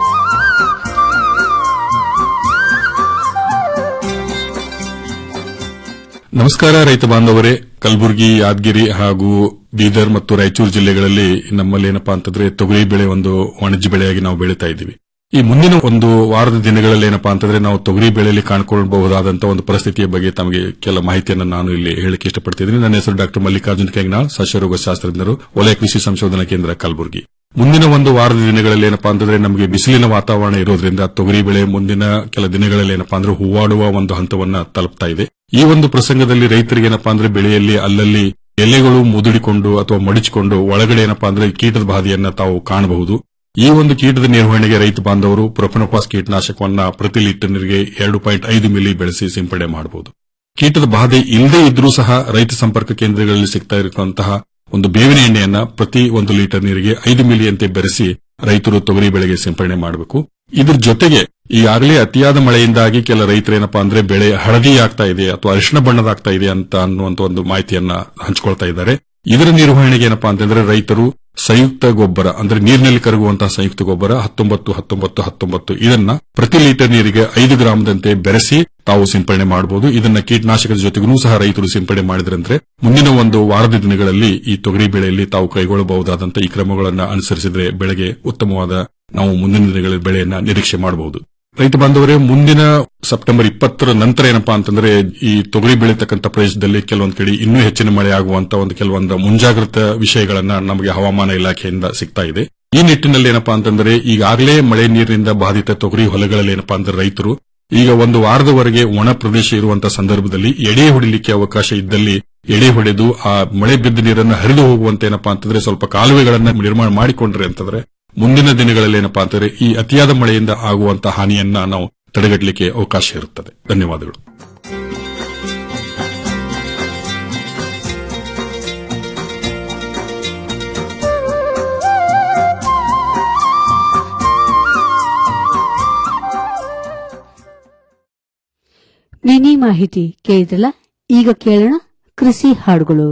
S6: ನಮಸ್ಕಾರ ರೈತ ಬಾಂಧವರೇ ಕಲಬುರಗಿ ಯಾದಗಿರಿ ಹಾಗೂ ಬೀದರ್ ಮತ್ತು ರಾಯಚೂರು ಜಿಲ್ಲೆಗಳಲ್ಲಿ ನಮ್ಮಲ್ಲಿ ಏನಪ್ಪಾ ಅಂತಂದ್ರೆ ತೊಗರಿ ಬೆಳೆ ಒಂದು ವಾಣಿಜ್ಯ ಬೆಳೆಯಾಗಿ ನಾವು ಬೆಳೀತಾ ಇದ್ದೀವಿ ಈ ಮುಂದಿನ ಒಂದು ವಾರದ ದಿನಗಳಲ್ಲಿ ಏನಪ್ಪಾ ಅಂತಂದ್ರೆ ನಾವು ತೊಗರಿ ಬೆಳೆಯಲ್ಲಿ ಕಾಣ್ಕೊಳ್ಬಹುದಾದಂತಹ ಒಂದು ಪರಿಸ್ಥಿತಿಯ ಬಗ್ಗೆ ತಮಗೆ ಕೆಲ ಮಾಹಿತಿಯನ್ನು ನಾನು ಇಲ್ಲಿ ಹೇಳಕ್ಕೆ ಇಷ್ಟಪಡ್ತಿದ್ದೀನಿ ನನ್ನ ಹೆಸರು ಡಾಕ್ಟರ್ ಮಲ್ಲಿಕಾರ್ಜುನ್ ಕೆಂಗನಾಳ್ ಸಸ್ಯರೋಗ ಶಾಸ್ತ್ರಜ್ಞರು ವಲಯ ಕೃಷಿ ಸಂಶೋಧನಾ ಕೇಂದ್ರ ಕಲಬುರಗಿ ಮುಂದಿನ ಒಂದು ವಾರದ ದಿನಗಳಲ್ಲಿ ಏನಪ್ಪಾ ಅಂತಂದ್ರೆ ನಮಗೆ ಬಿಸಿಲಿನ ವಾತಾವರಣ ಇರೋದ್ರಿಂದ ತೊಗರಿ ಬೆಳೆ ಮುಂದಿನ ಕೆಲ ದಿನಗಳಲ್ಲಿ ಏನಪ್ಪಾ ಅಂದ್ರೆ ಹೂವಾಡುವ ಒಂದು ಹಂತವನ್ನ ತಲುಪ್ತಾ ಇದೆ ಈ ಒಂದು ಪ್ರಸಂಗದಲ್ಲಿ ರೈತರಿಗೆ ಏನಪ್ಪಾ ಅಂದ್ರೆ ಬೆಳೆಯಲ್ಲಿ ಅಲ್ಲಲ್ಲಿ ಎಲೆಗಳು ಮುದುಡಿಕೊಂಡು ಅಥವಾ ಮಡಿಚಿಕೊಂಡು ಒಳಗಡೆ ಏನಪ್ಪಾ ಅಂದ್ರೆ ಕೀಟದ ಬಾಧೆಯನ್ನ ತಾವು ಕಾಣಬಹುದು ಈ ಒಂದು ಕೀಟದ ನಿರ್ವಹಣೆಗೆ ರೈತ ಬಾಂಧವರು ಪ್ರೊಪನೋಪಾಸ್ ಕೀಟನಾಶಕವನ್ನ ಪ್ರತಿ ಲೀಟರ್ ನೀರಿಗೆ ಎರಡು ಪಾಯಿಂಟ್ ಐದು ಮಿಲಿ ಬೆಳೆಸಿ ಸಿಂಪಡಣೆ ಮಾಡಬಹುದು ಕೀಟದ ಬಾಧೆ ಇಲ್ಲದೇ ಇದ್ರೂ ಸಹ ರೈತ ಸಂಪರ್ಕ ಕೇಂದ್ರಗಳಲ್ಲಿ ಸಿಗ್ತಾ ಇರುವಂತಹ ಒಂದು ಬೇವಿನ ಎಣ್ಣೆಯನ್ನ ಪ್ರತಿ ಒಂದು ಲೀಟರ್ ನೀರಿಗೆ ಐದು ಮಿಲಿಯಂತೆ ಬೆರೆಸಿ ರೈತರು ತೊಗರಿ ಬೆಳೆಗೆ ಸಿಂಪಡಣೆ ಮಾಡಬೇಕು ಇದ್ರ ಜೊತೆಗೆ ಈಗಾಗಲೇ ಅತಿಯಾದ ಮಳೆಯಿಂದಾಗಿ ಕೆಲ ರೈತರೇನಪ್ಪಾ ಅಂದ್ರೆ ಬೆಳೆ ಹಳದಿ ಆಗ್ತಾ ಇದೆ ಅಥವಾ ಅರಿಶಿಣ ಬಣ್ಣದಾಗ್ತಾ ಇದೆ ಅಂತ ಅನ್ನುವಂತ ಒಂದು ಮಾಹಿತಿಯನ್ನ ಹಂಚಿಕೊಳ್ತಾ ಇದ್ದಾರೆ ಇದರ ನಿರ್ವಹಣೆಗೆ ಏನಪ್ಪಾ ಅಂತಂದ್ರೆ ರೈತರು ಸಂಯುಕ್ತ ಗೊಬ್ಬರ ಅಂದ್ರೆ ನೀರಿನಲ್ಲಿ ಕರಗುವಂತಹ ಸಂಯುಕ್ತ ಗೊಬ್ಬರ ಹತ್ತೊಂಬತ್ತು ಹತ್ತೊಂಬತ್ತು ಹತ್ತೊಂಬತ್ತು ಇದನ್ನ ಪ್ರತಿ ಲೀಟರ್ ನೀರಿಗೆ ಐದು ಗ್ರಾಮದಂತೆ ಬೆರೆಸಿ ತಾವು ಸಿಂಪಡಣೆ ಮಾಡಬಹುದು ಇದನ್ನ ಕೀಟನಾಶಕದ ಜೊತೆಗೂ ಸಹ ರೈತರು ಸಿಂಪಡಣೆ ಮಾಡಿದ್ರಂದ್ರೆ ಮುಂದಿನ ಒಂದು ವಾರದ ದಿನಗಳಲ್ಲಿ ಈ ತೊಗರಿ ಬೆಳೆಯಲ್ಲಿ ತಾವು ಕೈಗೊಳ್ಳಬಹುದಾದಂತಹ ಈ ಕ್ರಮಗಳನ್ನು ಅನುಸರಿಸಿದ್ರೆ ಬೆಳೆಗೆ ಉತ್ತಮವಾದ ನಾವು ಮುಂದಿನ ದಿನಗಳಲ್ಲಿ ಬೆಳೆಯನ್ನ ನಿರೀಕ್ಷೆ ಮಾಡಬಹುದು ರೈತ ಬಾಂಧವರೇ ಮುಂದಿನ ಸೆಪ್ಟೆಂಬರ್ ಇಪ್ಪತ್ತರ ನಂತರ ಏನಪ್ಪಾ ಅಂತಂದ್ರೆ ಈ ತೊಗರಿ ಬೆಳೀತಕ್ಕಂಥ ಪ್ರದೇಶದಲ್ಲಿ ಕೆಲವೊಂದು ಕಡೆ ಇನ್ನೂ ಹೆಚ್ಚಿನ ಮಳೆ ಆಗುವಂತ ಒಂದು ಕೆಲವೊಂದು ಮುಂಜಾಗ್ರತಾ ವಿಷಯಗಳನ್ನ ನಮಗೆ ಹವಾಮಾನ ಇಲಾಖೆಯಿಂದ ಸಿಗ್ತಾ ಇದೆ ಈ ನಿಟ್ಟಿನಲ್ಲಿ ಏನಪ್ಪಾ ಅಂತಂದ್ರೆ ಈಗಾಗಲೇ ಮಳೆ ನೀರಿನಿಂದ ಬಾಧಿತ ತೊಗರಿ ಹೊಲಗಳಲ್ಲಿ ಏನಪ್ಪಾ ಅಂದ್ರೆ ರೈತರು ಈಗ ಒಂದು ವಾರದವರೆಗೆ ಒಣ ಪ್ರದೇಶ ಇರುವಂತಹ ಸಂದರ್ಭದಲ್ಲಿ ಎಡೆ ಹೊಡಿಲಿಕ್ಕೆ ಅವಕಾಶ ಇದ್ದಲ್ಲಿ ಎಡೆ ಹೊಡೆದು ಆ ಮಳೆ ಬಿದ್ದ ನೀರನ್ನು ಹರಿದು ಹೋಗುವಂತೆ ಏನಪ್ಪಾ ಅಂತಂದ್ರೆ ಸ್ವಲ್ಪ ಕಾಲುವೆಗಳನ್ನ ನಿರ್ಮಾಣ ಮಾಡಿಕೊಂಡ್ರೆ ಅಂತಂದ್ರೆ ಮುಂದಿನ ದಿನಗಳಲ್ಲಿ ಏನಪ್ಪಾ ಅಂತಂದ್ರೆ ಈ ಅತಿಯಾದ ಮಳೆಯಿಂದ ಆಗುವಂತಹ ಹಾನಿಯನ್ನ ನಾವು ತಡೆಗಟ್ಟಲಿಕ್ಕೆ ಅವಕಾಶ ಇರುತ್ತದೆ ಧನ್ಯವಾದಗಳು
S2: ಮಿನಿ ಮಾಹಿತಿ ಕೇಳಿದ್ರಲ್ಲ ಈಗ ಕೇಳೋಣ ಕೃಷಿ ಹಾಡುಗಳು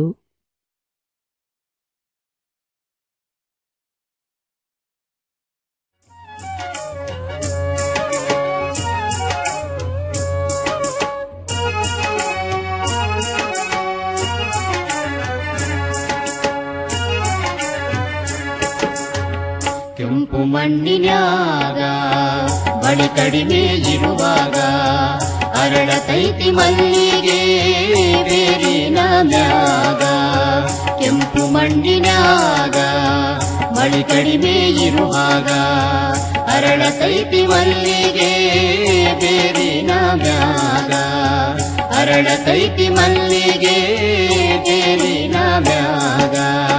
S10: ಕೆಂಪು ಮಣ್ಣಿನ್ಯಾಗ ಬಳಿ ಕಡಿಮೆ ಇರುವಾಗ ಅರಳತೈತಿ ಮಲ್ಲಿಗೆ ಬೇರಿನ ಮ್ಯಾಗ ಕೆಂಪು ಮಣ್ಣಿನಾಗ ಮಳಿ ಕಡಿಮೆ ಇರುವಾಗ ಅರಳತೈತಿ ಮಲ್ಲಿಗೆ ಬೇರಿನ ಮ್ಯಾಗ ಅರಳತೈತಿ ಮಲ್ಲಿಗೆ ಬೇರಿನ ಮ್ಯಾಗ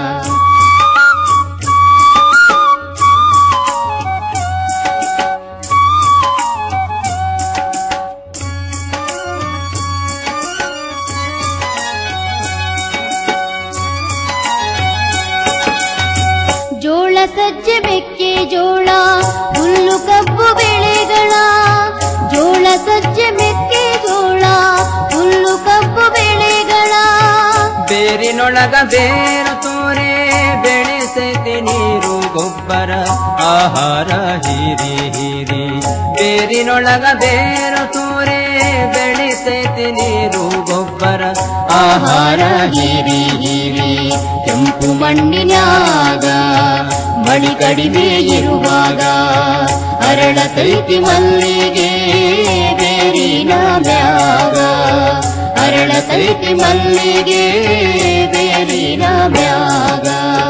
S11: ಜೋಳ ಸಜ್ಜೆ ಮೆಕ್ಕೆ ಜೋಳ ಹುಲ್ಲು ಕಬ್ಬು ಬೆಳೆಗಳ ಜೋಳ ಸಜ್ಜೆ ಮೆಕ್ಕೆ ಜೋಳ ಹುಲ್ಲು ಕಬ್ಬು ಬೆಳೆಗಳ
S12: ಬೇರಿನೊಳಗ ಬೇರು ತೋರೆ ಬೆಳೆಸೈತಿ ನೀರು ಗೊಬ್ಬರ ಆಹಾರ ಹೀರಿ ಹೀರಿ ಬೇರಿನೊಳಗ ಬೇರು ತೋರೆ ಬೆಳೆಸೈತಿ ನೀರು ಗೊಬ್ಬರ
S10: ಆಹಾರ ಹೀರಿ ಹೀರಿ ಕೆಂಪು ಮಣ್ಣಿನಾಗ ಮಳಿ ಕಡಿಮೆ ಇರುವಾಗ ಅರಳತೈತಿ ಮಲ್ಲಿಗೆ ಬೇರಿನ ಮ್ಯಾಗ ಅರಳತೈತಿ ಮಲ್ಲಿಗೆ ಬೇರಿನ ಮ್ಯಾಗ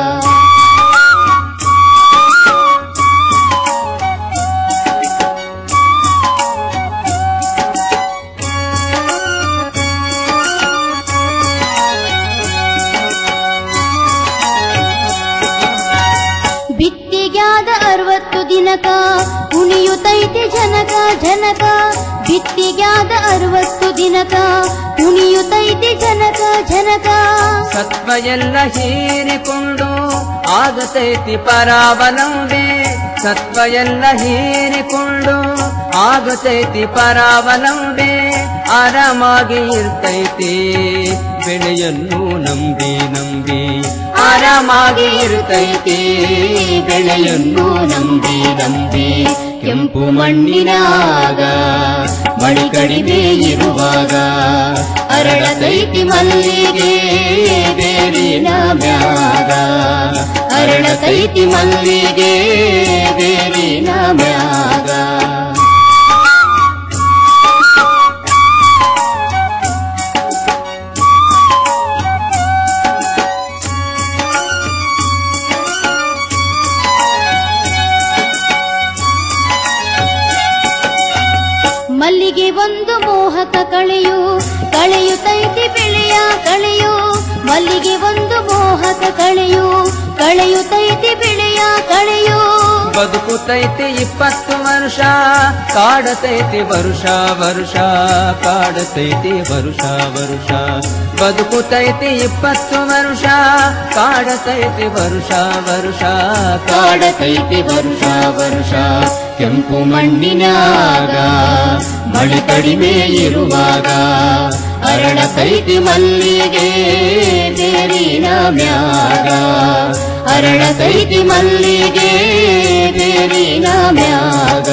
S11: ಬಿತ್ತಿಗ್ಯಾದ ಅರವತ್ತು ದಿನಕ ಕುಣಿಯುತ್ತೈತಿ ಜನಕ ಜನಕ ಬಿತ್ತಿಗ್ಯಾದ ಅರವತ್ತು ದಿನಕ ಕುಣಿಯುತ್ತೈತಿ ಜನಕ ಜನಕ
S12: ಸತ್ವ ಎಲ್ಲ ಹೀರಿಕೊಂಡು ಆಗತೈತಿ ಪರಾವಲಂಬೆ ಸತ್ವ ಎಲ್ಲ ಹೀರಿಕೊಂಡು ಆಗತೈತಿ ಪರಾವಲಂಬೆ ಆರಾಮಾಗಿ ಇರ್ತೈತಿ ಬೆಳೆಯನ್ನು ನಂಬಿ ನಂಬಿ ಆರಾಮಾಗಿ ಇರ್ತೈತಿ
S10: ಬೆಳೆಯನ್ನು ನಂಬಿ ನಂಬಿ ಕೆಂಪು ಮಣ್ಣಿನಾಗ ಮಳಿ ಕಡಿಮೆ ಇರುವಾಗ ಅರಳತೈತಿ ಮಲ್ಲಿಗೆ ಬೇರಿನ ಮ್ಯಾಗ ಅರಳತೈತಿ ಮಲ್ಲಿಗೆ ಬೇರಿನ ಮ್ಯಾಗ
S11: ಮಲ್ಲಿಗೆ ಒಂದು ಮೋಹಕ ಕಳೆಯು ಕಳೆಯುತ್ತೈತಿ ಬೆಳೆಯ ಕಳೆಯು ಮಲ್ಲಿಗೆ ಒಂದು ಮೋಹಕ ಕಳೆಯು ಕಳೆಯುತ್ತೈತಿ ಬೆಳೆಯ ಕಳೆಯು
S12: ಬದುಕುತೈತಿ ಇಪ್ಪತ್ತು ವರ್ಷ ಕಾಡತೈತಿ ವರುಷ ವರುಷ ಕಾಡತೈತಿ ವರುಷ ವರುಷ ಬದುಕುತೈತಿ ಇಪ್ಪತ್ತು ವರ್ಷ ಕಾಡತೈತಿ ವರುಷ ವರುಷ
S10: ಕಾಡತೈತಿ ವರುಷ ವರುಷ ಕೆಂಪು ಮಣ್ಣಿನಾಗ ಮಳಿ ಕಡಿಮೆ ಇರುವಾಗ ಅರಳತೈತಿ ಮಲ್ಲಿಗೆ ಬೇರಿನ ಮ್ಯಾಗ ಅರಳತೈತಿ ಮಲ್ಲಿಗೆ ಬೇರಿನ ಮ್ಯಾಗ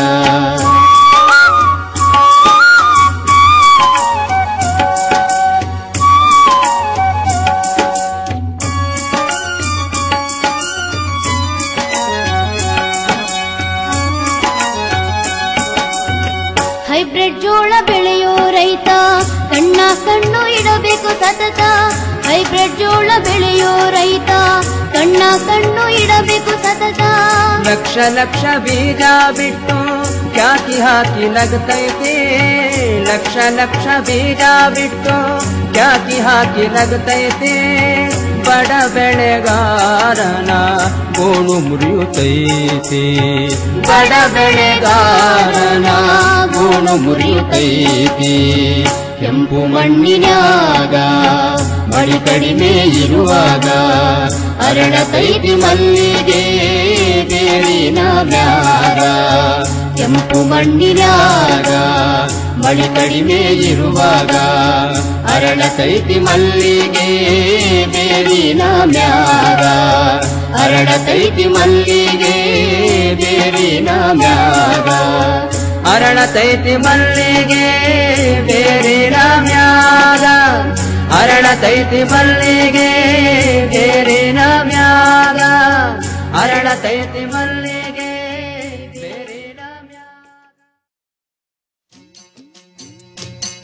S11: ಹೈಬ್ರಿಡ್ ಜೋಳ ಬೆಳೆಯೋ ರೈತ ಕಣ್ಣ ಕಣ್ಣು ಇಡಬೇಕು ಸತತ ಹೈಬ್ರಿಡ್ ಜೋಳ ಬೆಳೆಯೋ ರೈತ ಕಣ್ಣ ಕಣ್ಣು ಇಡಬೇಕು ಸತತ
S12: ಲಕ್ಷ ಲಕ್ಷ ಬೀಜ ಬಿಟ್ಟು ಖ್ಯಾತಿ ಹಾಕಿ ನಗತೈತಿ ಲಕ್ಷ ಲಕ್ಷ ಬೀಜ ಬಿಟ್ಟು ಖ್ಯಾತಿ ಹಾಕಿ ನಗತೈತಿ ಬಡ ಬೆಳೆಗಾರನ ಗೋಣು ಮುರಿಯುತ್ತೈತಿ ಬಡ ಬೆಳೆಗಾರನ
S10: ಗೋಣು ಮುರಿಯುತ್ತೈತಿ ಕೆಂಪು ಮಣ್ಣಿನಾಗ ಮಳಿ ಕಡಿಮೆ ಇರುವಾಗ ಅರಳತೈತಿ ಮಲ್ಲಿಗೆ ಬೇರಿನ ಮ್ಯಾಗ ಕೆಂಪು ಮಣ್ಣಿನಾಗ ಮಳಿ ಕಡಿಮೆ ಇರುವಾಗ ಅರಳತೈತಿ ಮಲ್ಲಿಗೆ ಬೇರಿನ ಮ್ಯಾಗ ಅರಳತೈತಿ ಮಲ್ಲಿಗೆ ಬೇರಿನ ಮ್ಯಾಗ
S12: ಅರಳತೈತಿ ಮಲ್ಲಿಗೆ ಬೇರಿನ ಮ್ಯಾಗ ಅರಳತೈತಿ ಮಲ್ಲಿಗೆ ಬೇರಿನ ಮ್ಯಾಗ ಅರಳತೈತಿ ಮಲ್ಲಿಗೆ ಬೇರಿನ ಮ್ಯಾಗ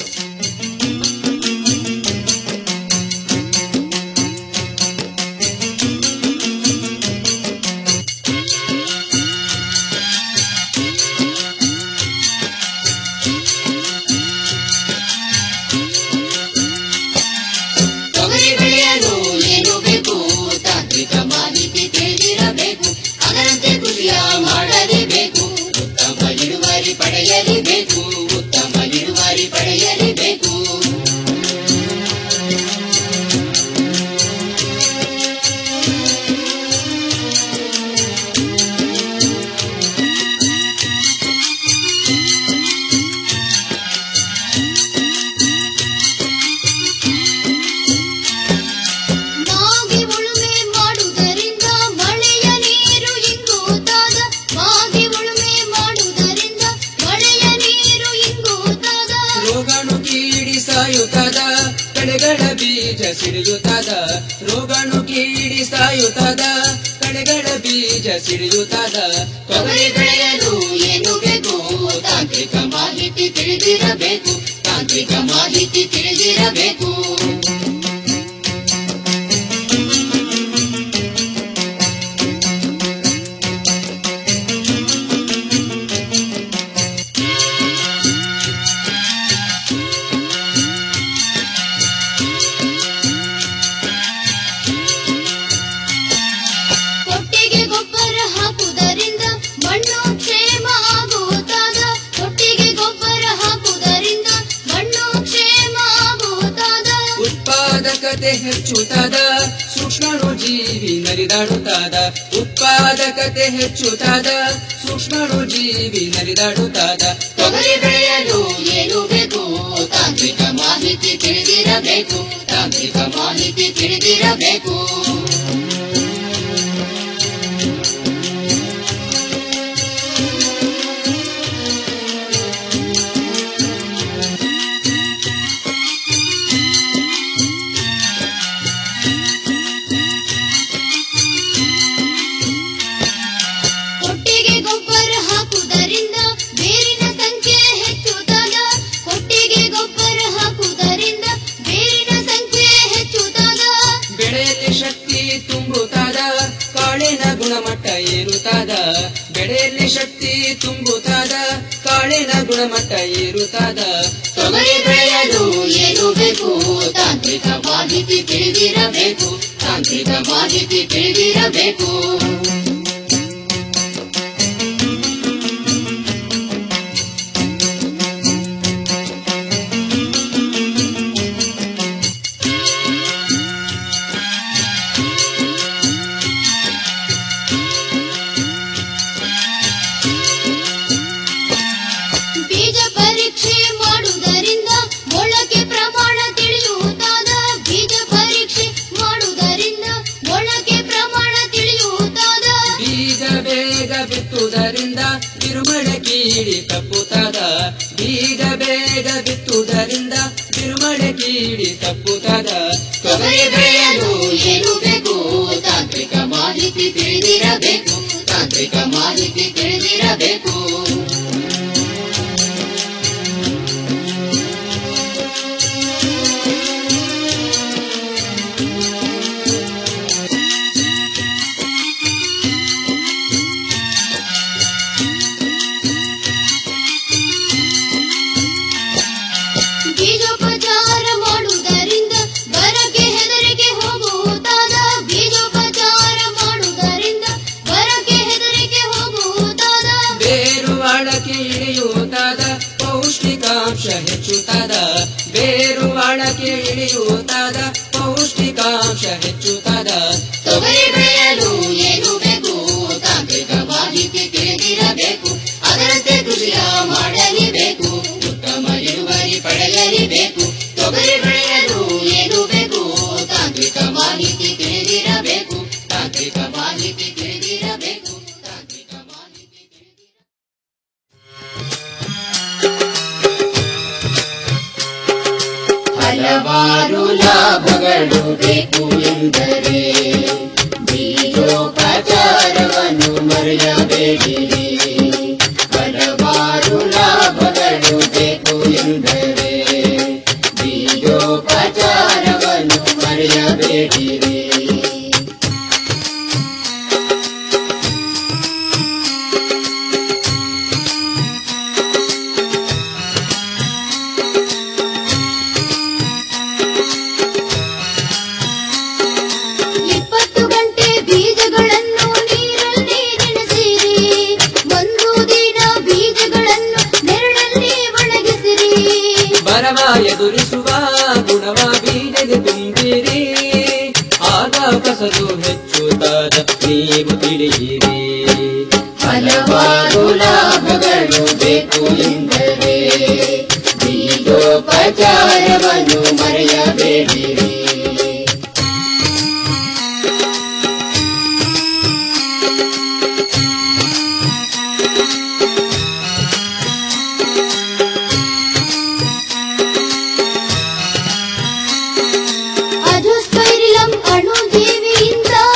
S12: ಸಾಯುತ್ತದ ಕಳೆಗಳ ಬೀಜ ಸಿಡಿಯುತ್ತದ ರೋಗನು ಕೀಡಿ ಸಾಯುತ್ತದ ಕಳೆಗಳ ಬೀಜ ಸಿಡಿಯುತ್ತದ ತೊಗರಿ ಬೆಳೆಯಲು ಏನು ಬೇಕು ತಾಂತ್ರಿಕ ಮಾಹಿತಿ ತಿಳಿದಿರಬೇಕು ತಾಂತ್ರಿಕ ಮಾಹಿತಿ ತಿಳಿದಿರಬೇಕು
S11: ಕೊಟ್ಟಿಗೆ ಗೊಬ್ಬರ ಹಾಕುವುದರಿಂದ ಮಣ್ಣು ಕ್ಷೇಮ ಆಗುತ್ತಾದ ಕೊಟ್ಟಿಗೆ ಗೊಬ್ಬರ ಹಾಕುವುದರಿಂದ ಮಣ್ಣು ಕ್ಷೇಮ ಆಗುತ್ತಾದ
S12: ಉತ್ಪಾದಕತೆ ಹೆಚ್ಚುತ್ತದ ಸೂಕ್ಷ್ಮಣು ಜೀವಿ ನರಿದಾಡುತ್ತಾದ ಉತ್ಪಾದಕತೆ ಹೆಚ್ಚುತ್ತಾದ ಸೂಕ್ಷ್ಮಣು ಜೀವಿ ನರಿದಾಡುತ್ತಾದ ತೊಗರಿ ಬೆಳೆಯಲು ಏನು ಬೇಕು ತಾಂತ್ರಿಕ ಮಾಹಿತಿ ತಿಳಿದಿರಬೇಕು ತಾಂತ್ರಿಕ ಮಾಹಿತಿ ತಿಳಿದಿರಬೇಕು
S11: ಕೊಟ್ಟಿಗೆ ಗೊಬ್ಬರ ಹಾಕುವುದರಿಂದ ಬೇರಿನ ಸಂಖ್ಯೆ ಹೆಚ್ಚುತ್ತಾದ ಕೊಟ್ಟಿಗೆ ಗೊಬ್ಬರ ಹಾಕುವುದರಿಂದ ಬೇರಿನ ಸಂಖ್ಯೆ ಹೆಚ್ಚುತ್ತಾದ
S12: ಬೆಳೆಯಲ್ಲಿ ಶಕ್ತಿ ತುಂಬುತ್ತಾದ ಕಾಳಿನ ಗುಣಮಟ್ಟ ಏರುತ್ತಾದ ಬೆಳೆಯಲ್ಲಿ ಶಕ್ತಿ ತುಂಬುತ್ತಾದ ಕಾಳಿನ ಗುಣಮಟ್ಟ ಏರುತ್ತಾದ ತೊಗರಿ ಬೆಳೆಯಲು ಏನು ಬೇಕು ತಾಂತ್ರಿಕ ಮಾಹಿತಿ ತಿಳಿದಿರಬೇಕು ತಾಂತ್ರಿಕ ಮಾಹಿತಿ ತಿಳಿದಿರಬೇಕು
S11: ಬೀಜ ಪರೀಕ್ಷೆ ಮಾಡುವುದರಿಂದ ಮೊಳಕೆ ಪ್ರಮಾಣ ತಿಳಿಯುತ್ತಾದ ಬೀಜ ಪರೀಕ್ಷೆ ಮಾಡುವುದರಿಂದ ಮೊಳಕೆ ಪ್ರಮಾಣ ತಿಳಿಯುತ್ತಾದ
S12: ಬೀಜ ಬೇಗ ಬಿತ್ತುವುದರಿಂದ ಬಿರುಮಳೆ ಕೀಡಿ ತಪ್ಪುತ್ತಾದ ಬೀಜ ಬೇಗ ಬಿತ್ತುವುದರಿಂದ ಬಿರುಮಳೆ ಕೀಡಿ ತಪ್ಪುತ್ತಾದ ತೊಗರಿ ಬೆಳೆಯಲು ಏನು ಬೇಕು ತಾಂತ್ರಿಕ ಮಾಹಿತಿ ತಿಳಿದಿರಬೇಕು ತಾಂತ್ರಿಕ ಮಾಹಿತಿ ತಿಳಿದಿರಬೇಕು
S11: ಬೀಜೋಪಚಾರ ಮಾಡುವುದರಿಂದ ಬರಕ್ಕೆ ಹೆದರಿಕೆ ಹೋಗುತ್ತಾದ ಬೀಜೋಪಚಾರ ಮಾಡುವುದರಿಂದ ಬರಕ್ಕೆ ಹೆದರಿಕೆ ಹೋಗುತ್ತಾದ
S12: ಬೇರು ಆಳಕ್ಕೆ ಇಳಿಯುತ್ತಾದ ಪೌಷ್ಟಿಕಾಂಶ ಹೆಚ್ಚುತ್ತಾದ ಬೇರು ಆಳಕ್ಕೆ ಇಳಿಯುತ್ತಾದ ಪೌಷ್ಟಿಕಾಂಶ ಹೆಚ್ಚುತ್ತಾದ ತೊಗರಿ ಬೆಳೆಯಲು ಏನು ಬೇಕು ತಾಂತ್ರಿಕ ಮಾಹಿತಿ ತಿಳಿದಿರಬೇಕು ಅದರಂತೆ ಕೃಷಿಯ ಮಾಡಲೇಬೇಕು ಉತ್ತಮ ಇಳುವರಿ ಪಡೆಯಲೇಬೇಕು ತೊಗರಿ ಬೆಳೆಯಲು ಏನು ಬೇಕು ತಾಂತ್ರಿಕ ಮಾಹಿತಿ ತಿಳಿದಿರಬೇಕು ತಾಂತ್ರಿಕ ಮಾಹಿತಿ ತಿಳಿದಿರಬೇಕು ತಾಂತ್ರಿಕ ಮಾಹಿತಿ ಹಲವಾರು ಲಾಭಗಳು ಬೇಕು ಎಂದರೆ ಬೀಜೋಪಚಾರವನ್ನು ಮರೆಯಬೇಡಿರಿ ಹಲವಾರು ಲಾಭಗಳು ಬೇಕು ಎಂದರೆ ಬೀಜೋಪಚಾರವನ್ನು ಮರೆಯಬೇಡಿರಿ
S11: ಇಪ್ಪತ್ತು ಗಂಟೆ ಬೀಜಗಳನ್ನು ನೀರಲ್ಲಿ ನೆನೆಸಿರಿ ಒಂದು ದಿನ ಬೀಜಗಳನ್ನು ನೆರಳಲ್ಲಿ ಒಣಗಿಸಿರಿ
S12: ಬರವ ಎದುರಿಸುವ ಗುಣವ ಬೀಜಗೆ ತುಂಬಿರಿ ಆಗ ಕಸಲು ಹೆಚ್ಚುತ್ತಾದ ನೀವು ತಿಳಿಯಿರಿ ಹಲವಾರು ಲಾಭಗಳು ಬೇಕು ಎಂದರೆ ಬೀಜೋಪಚಾರ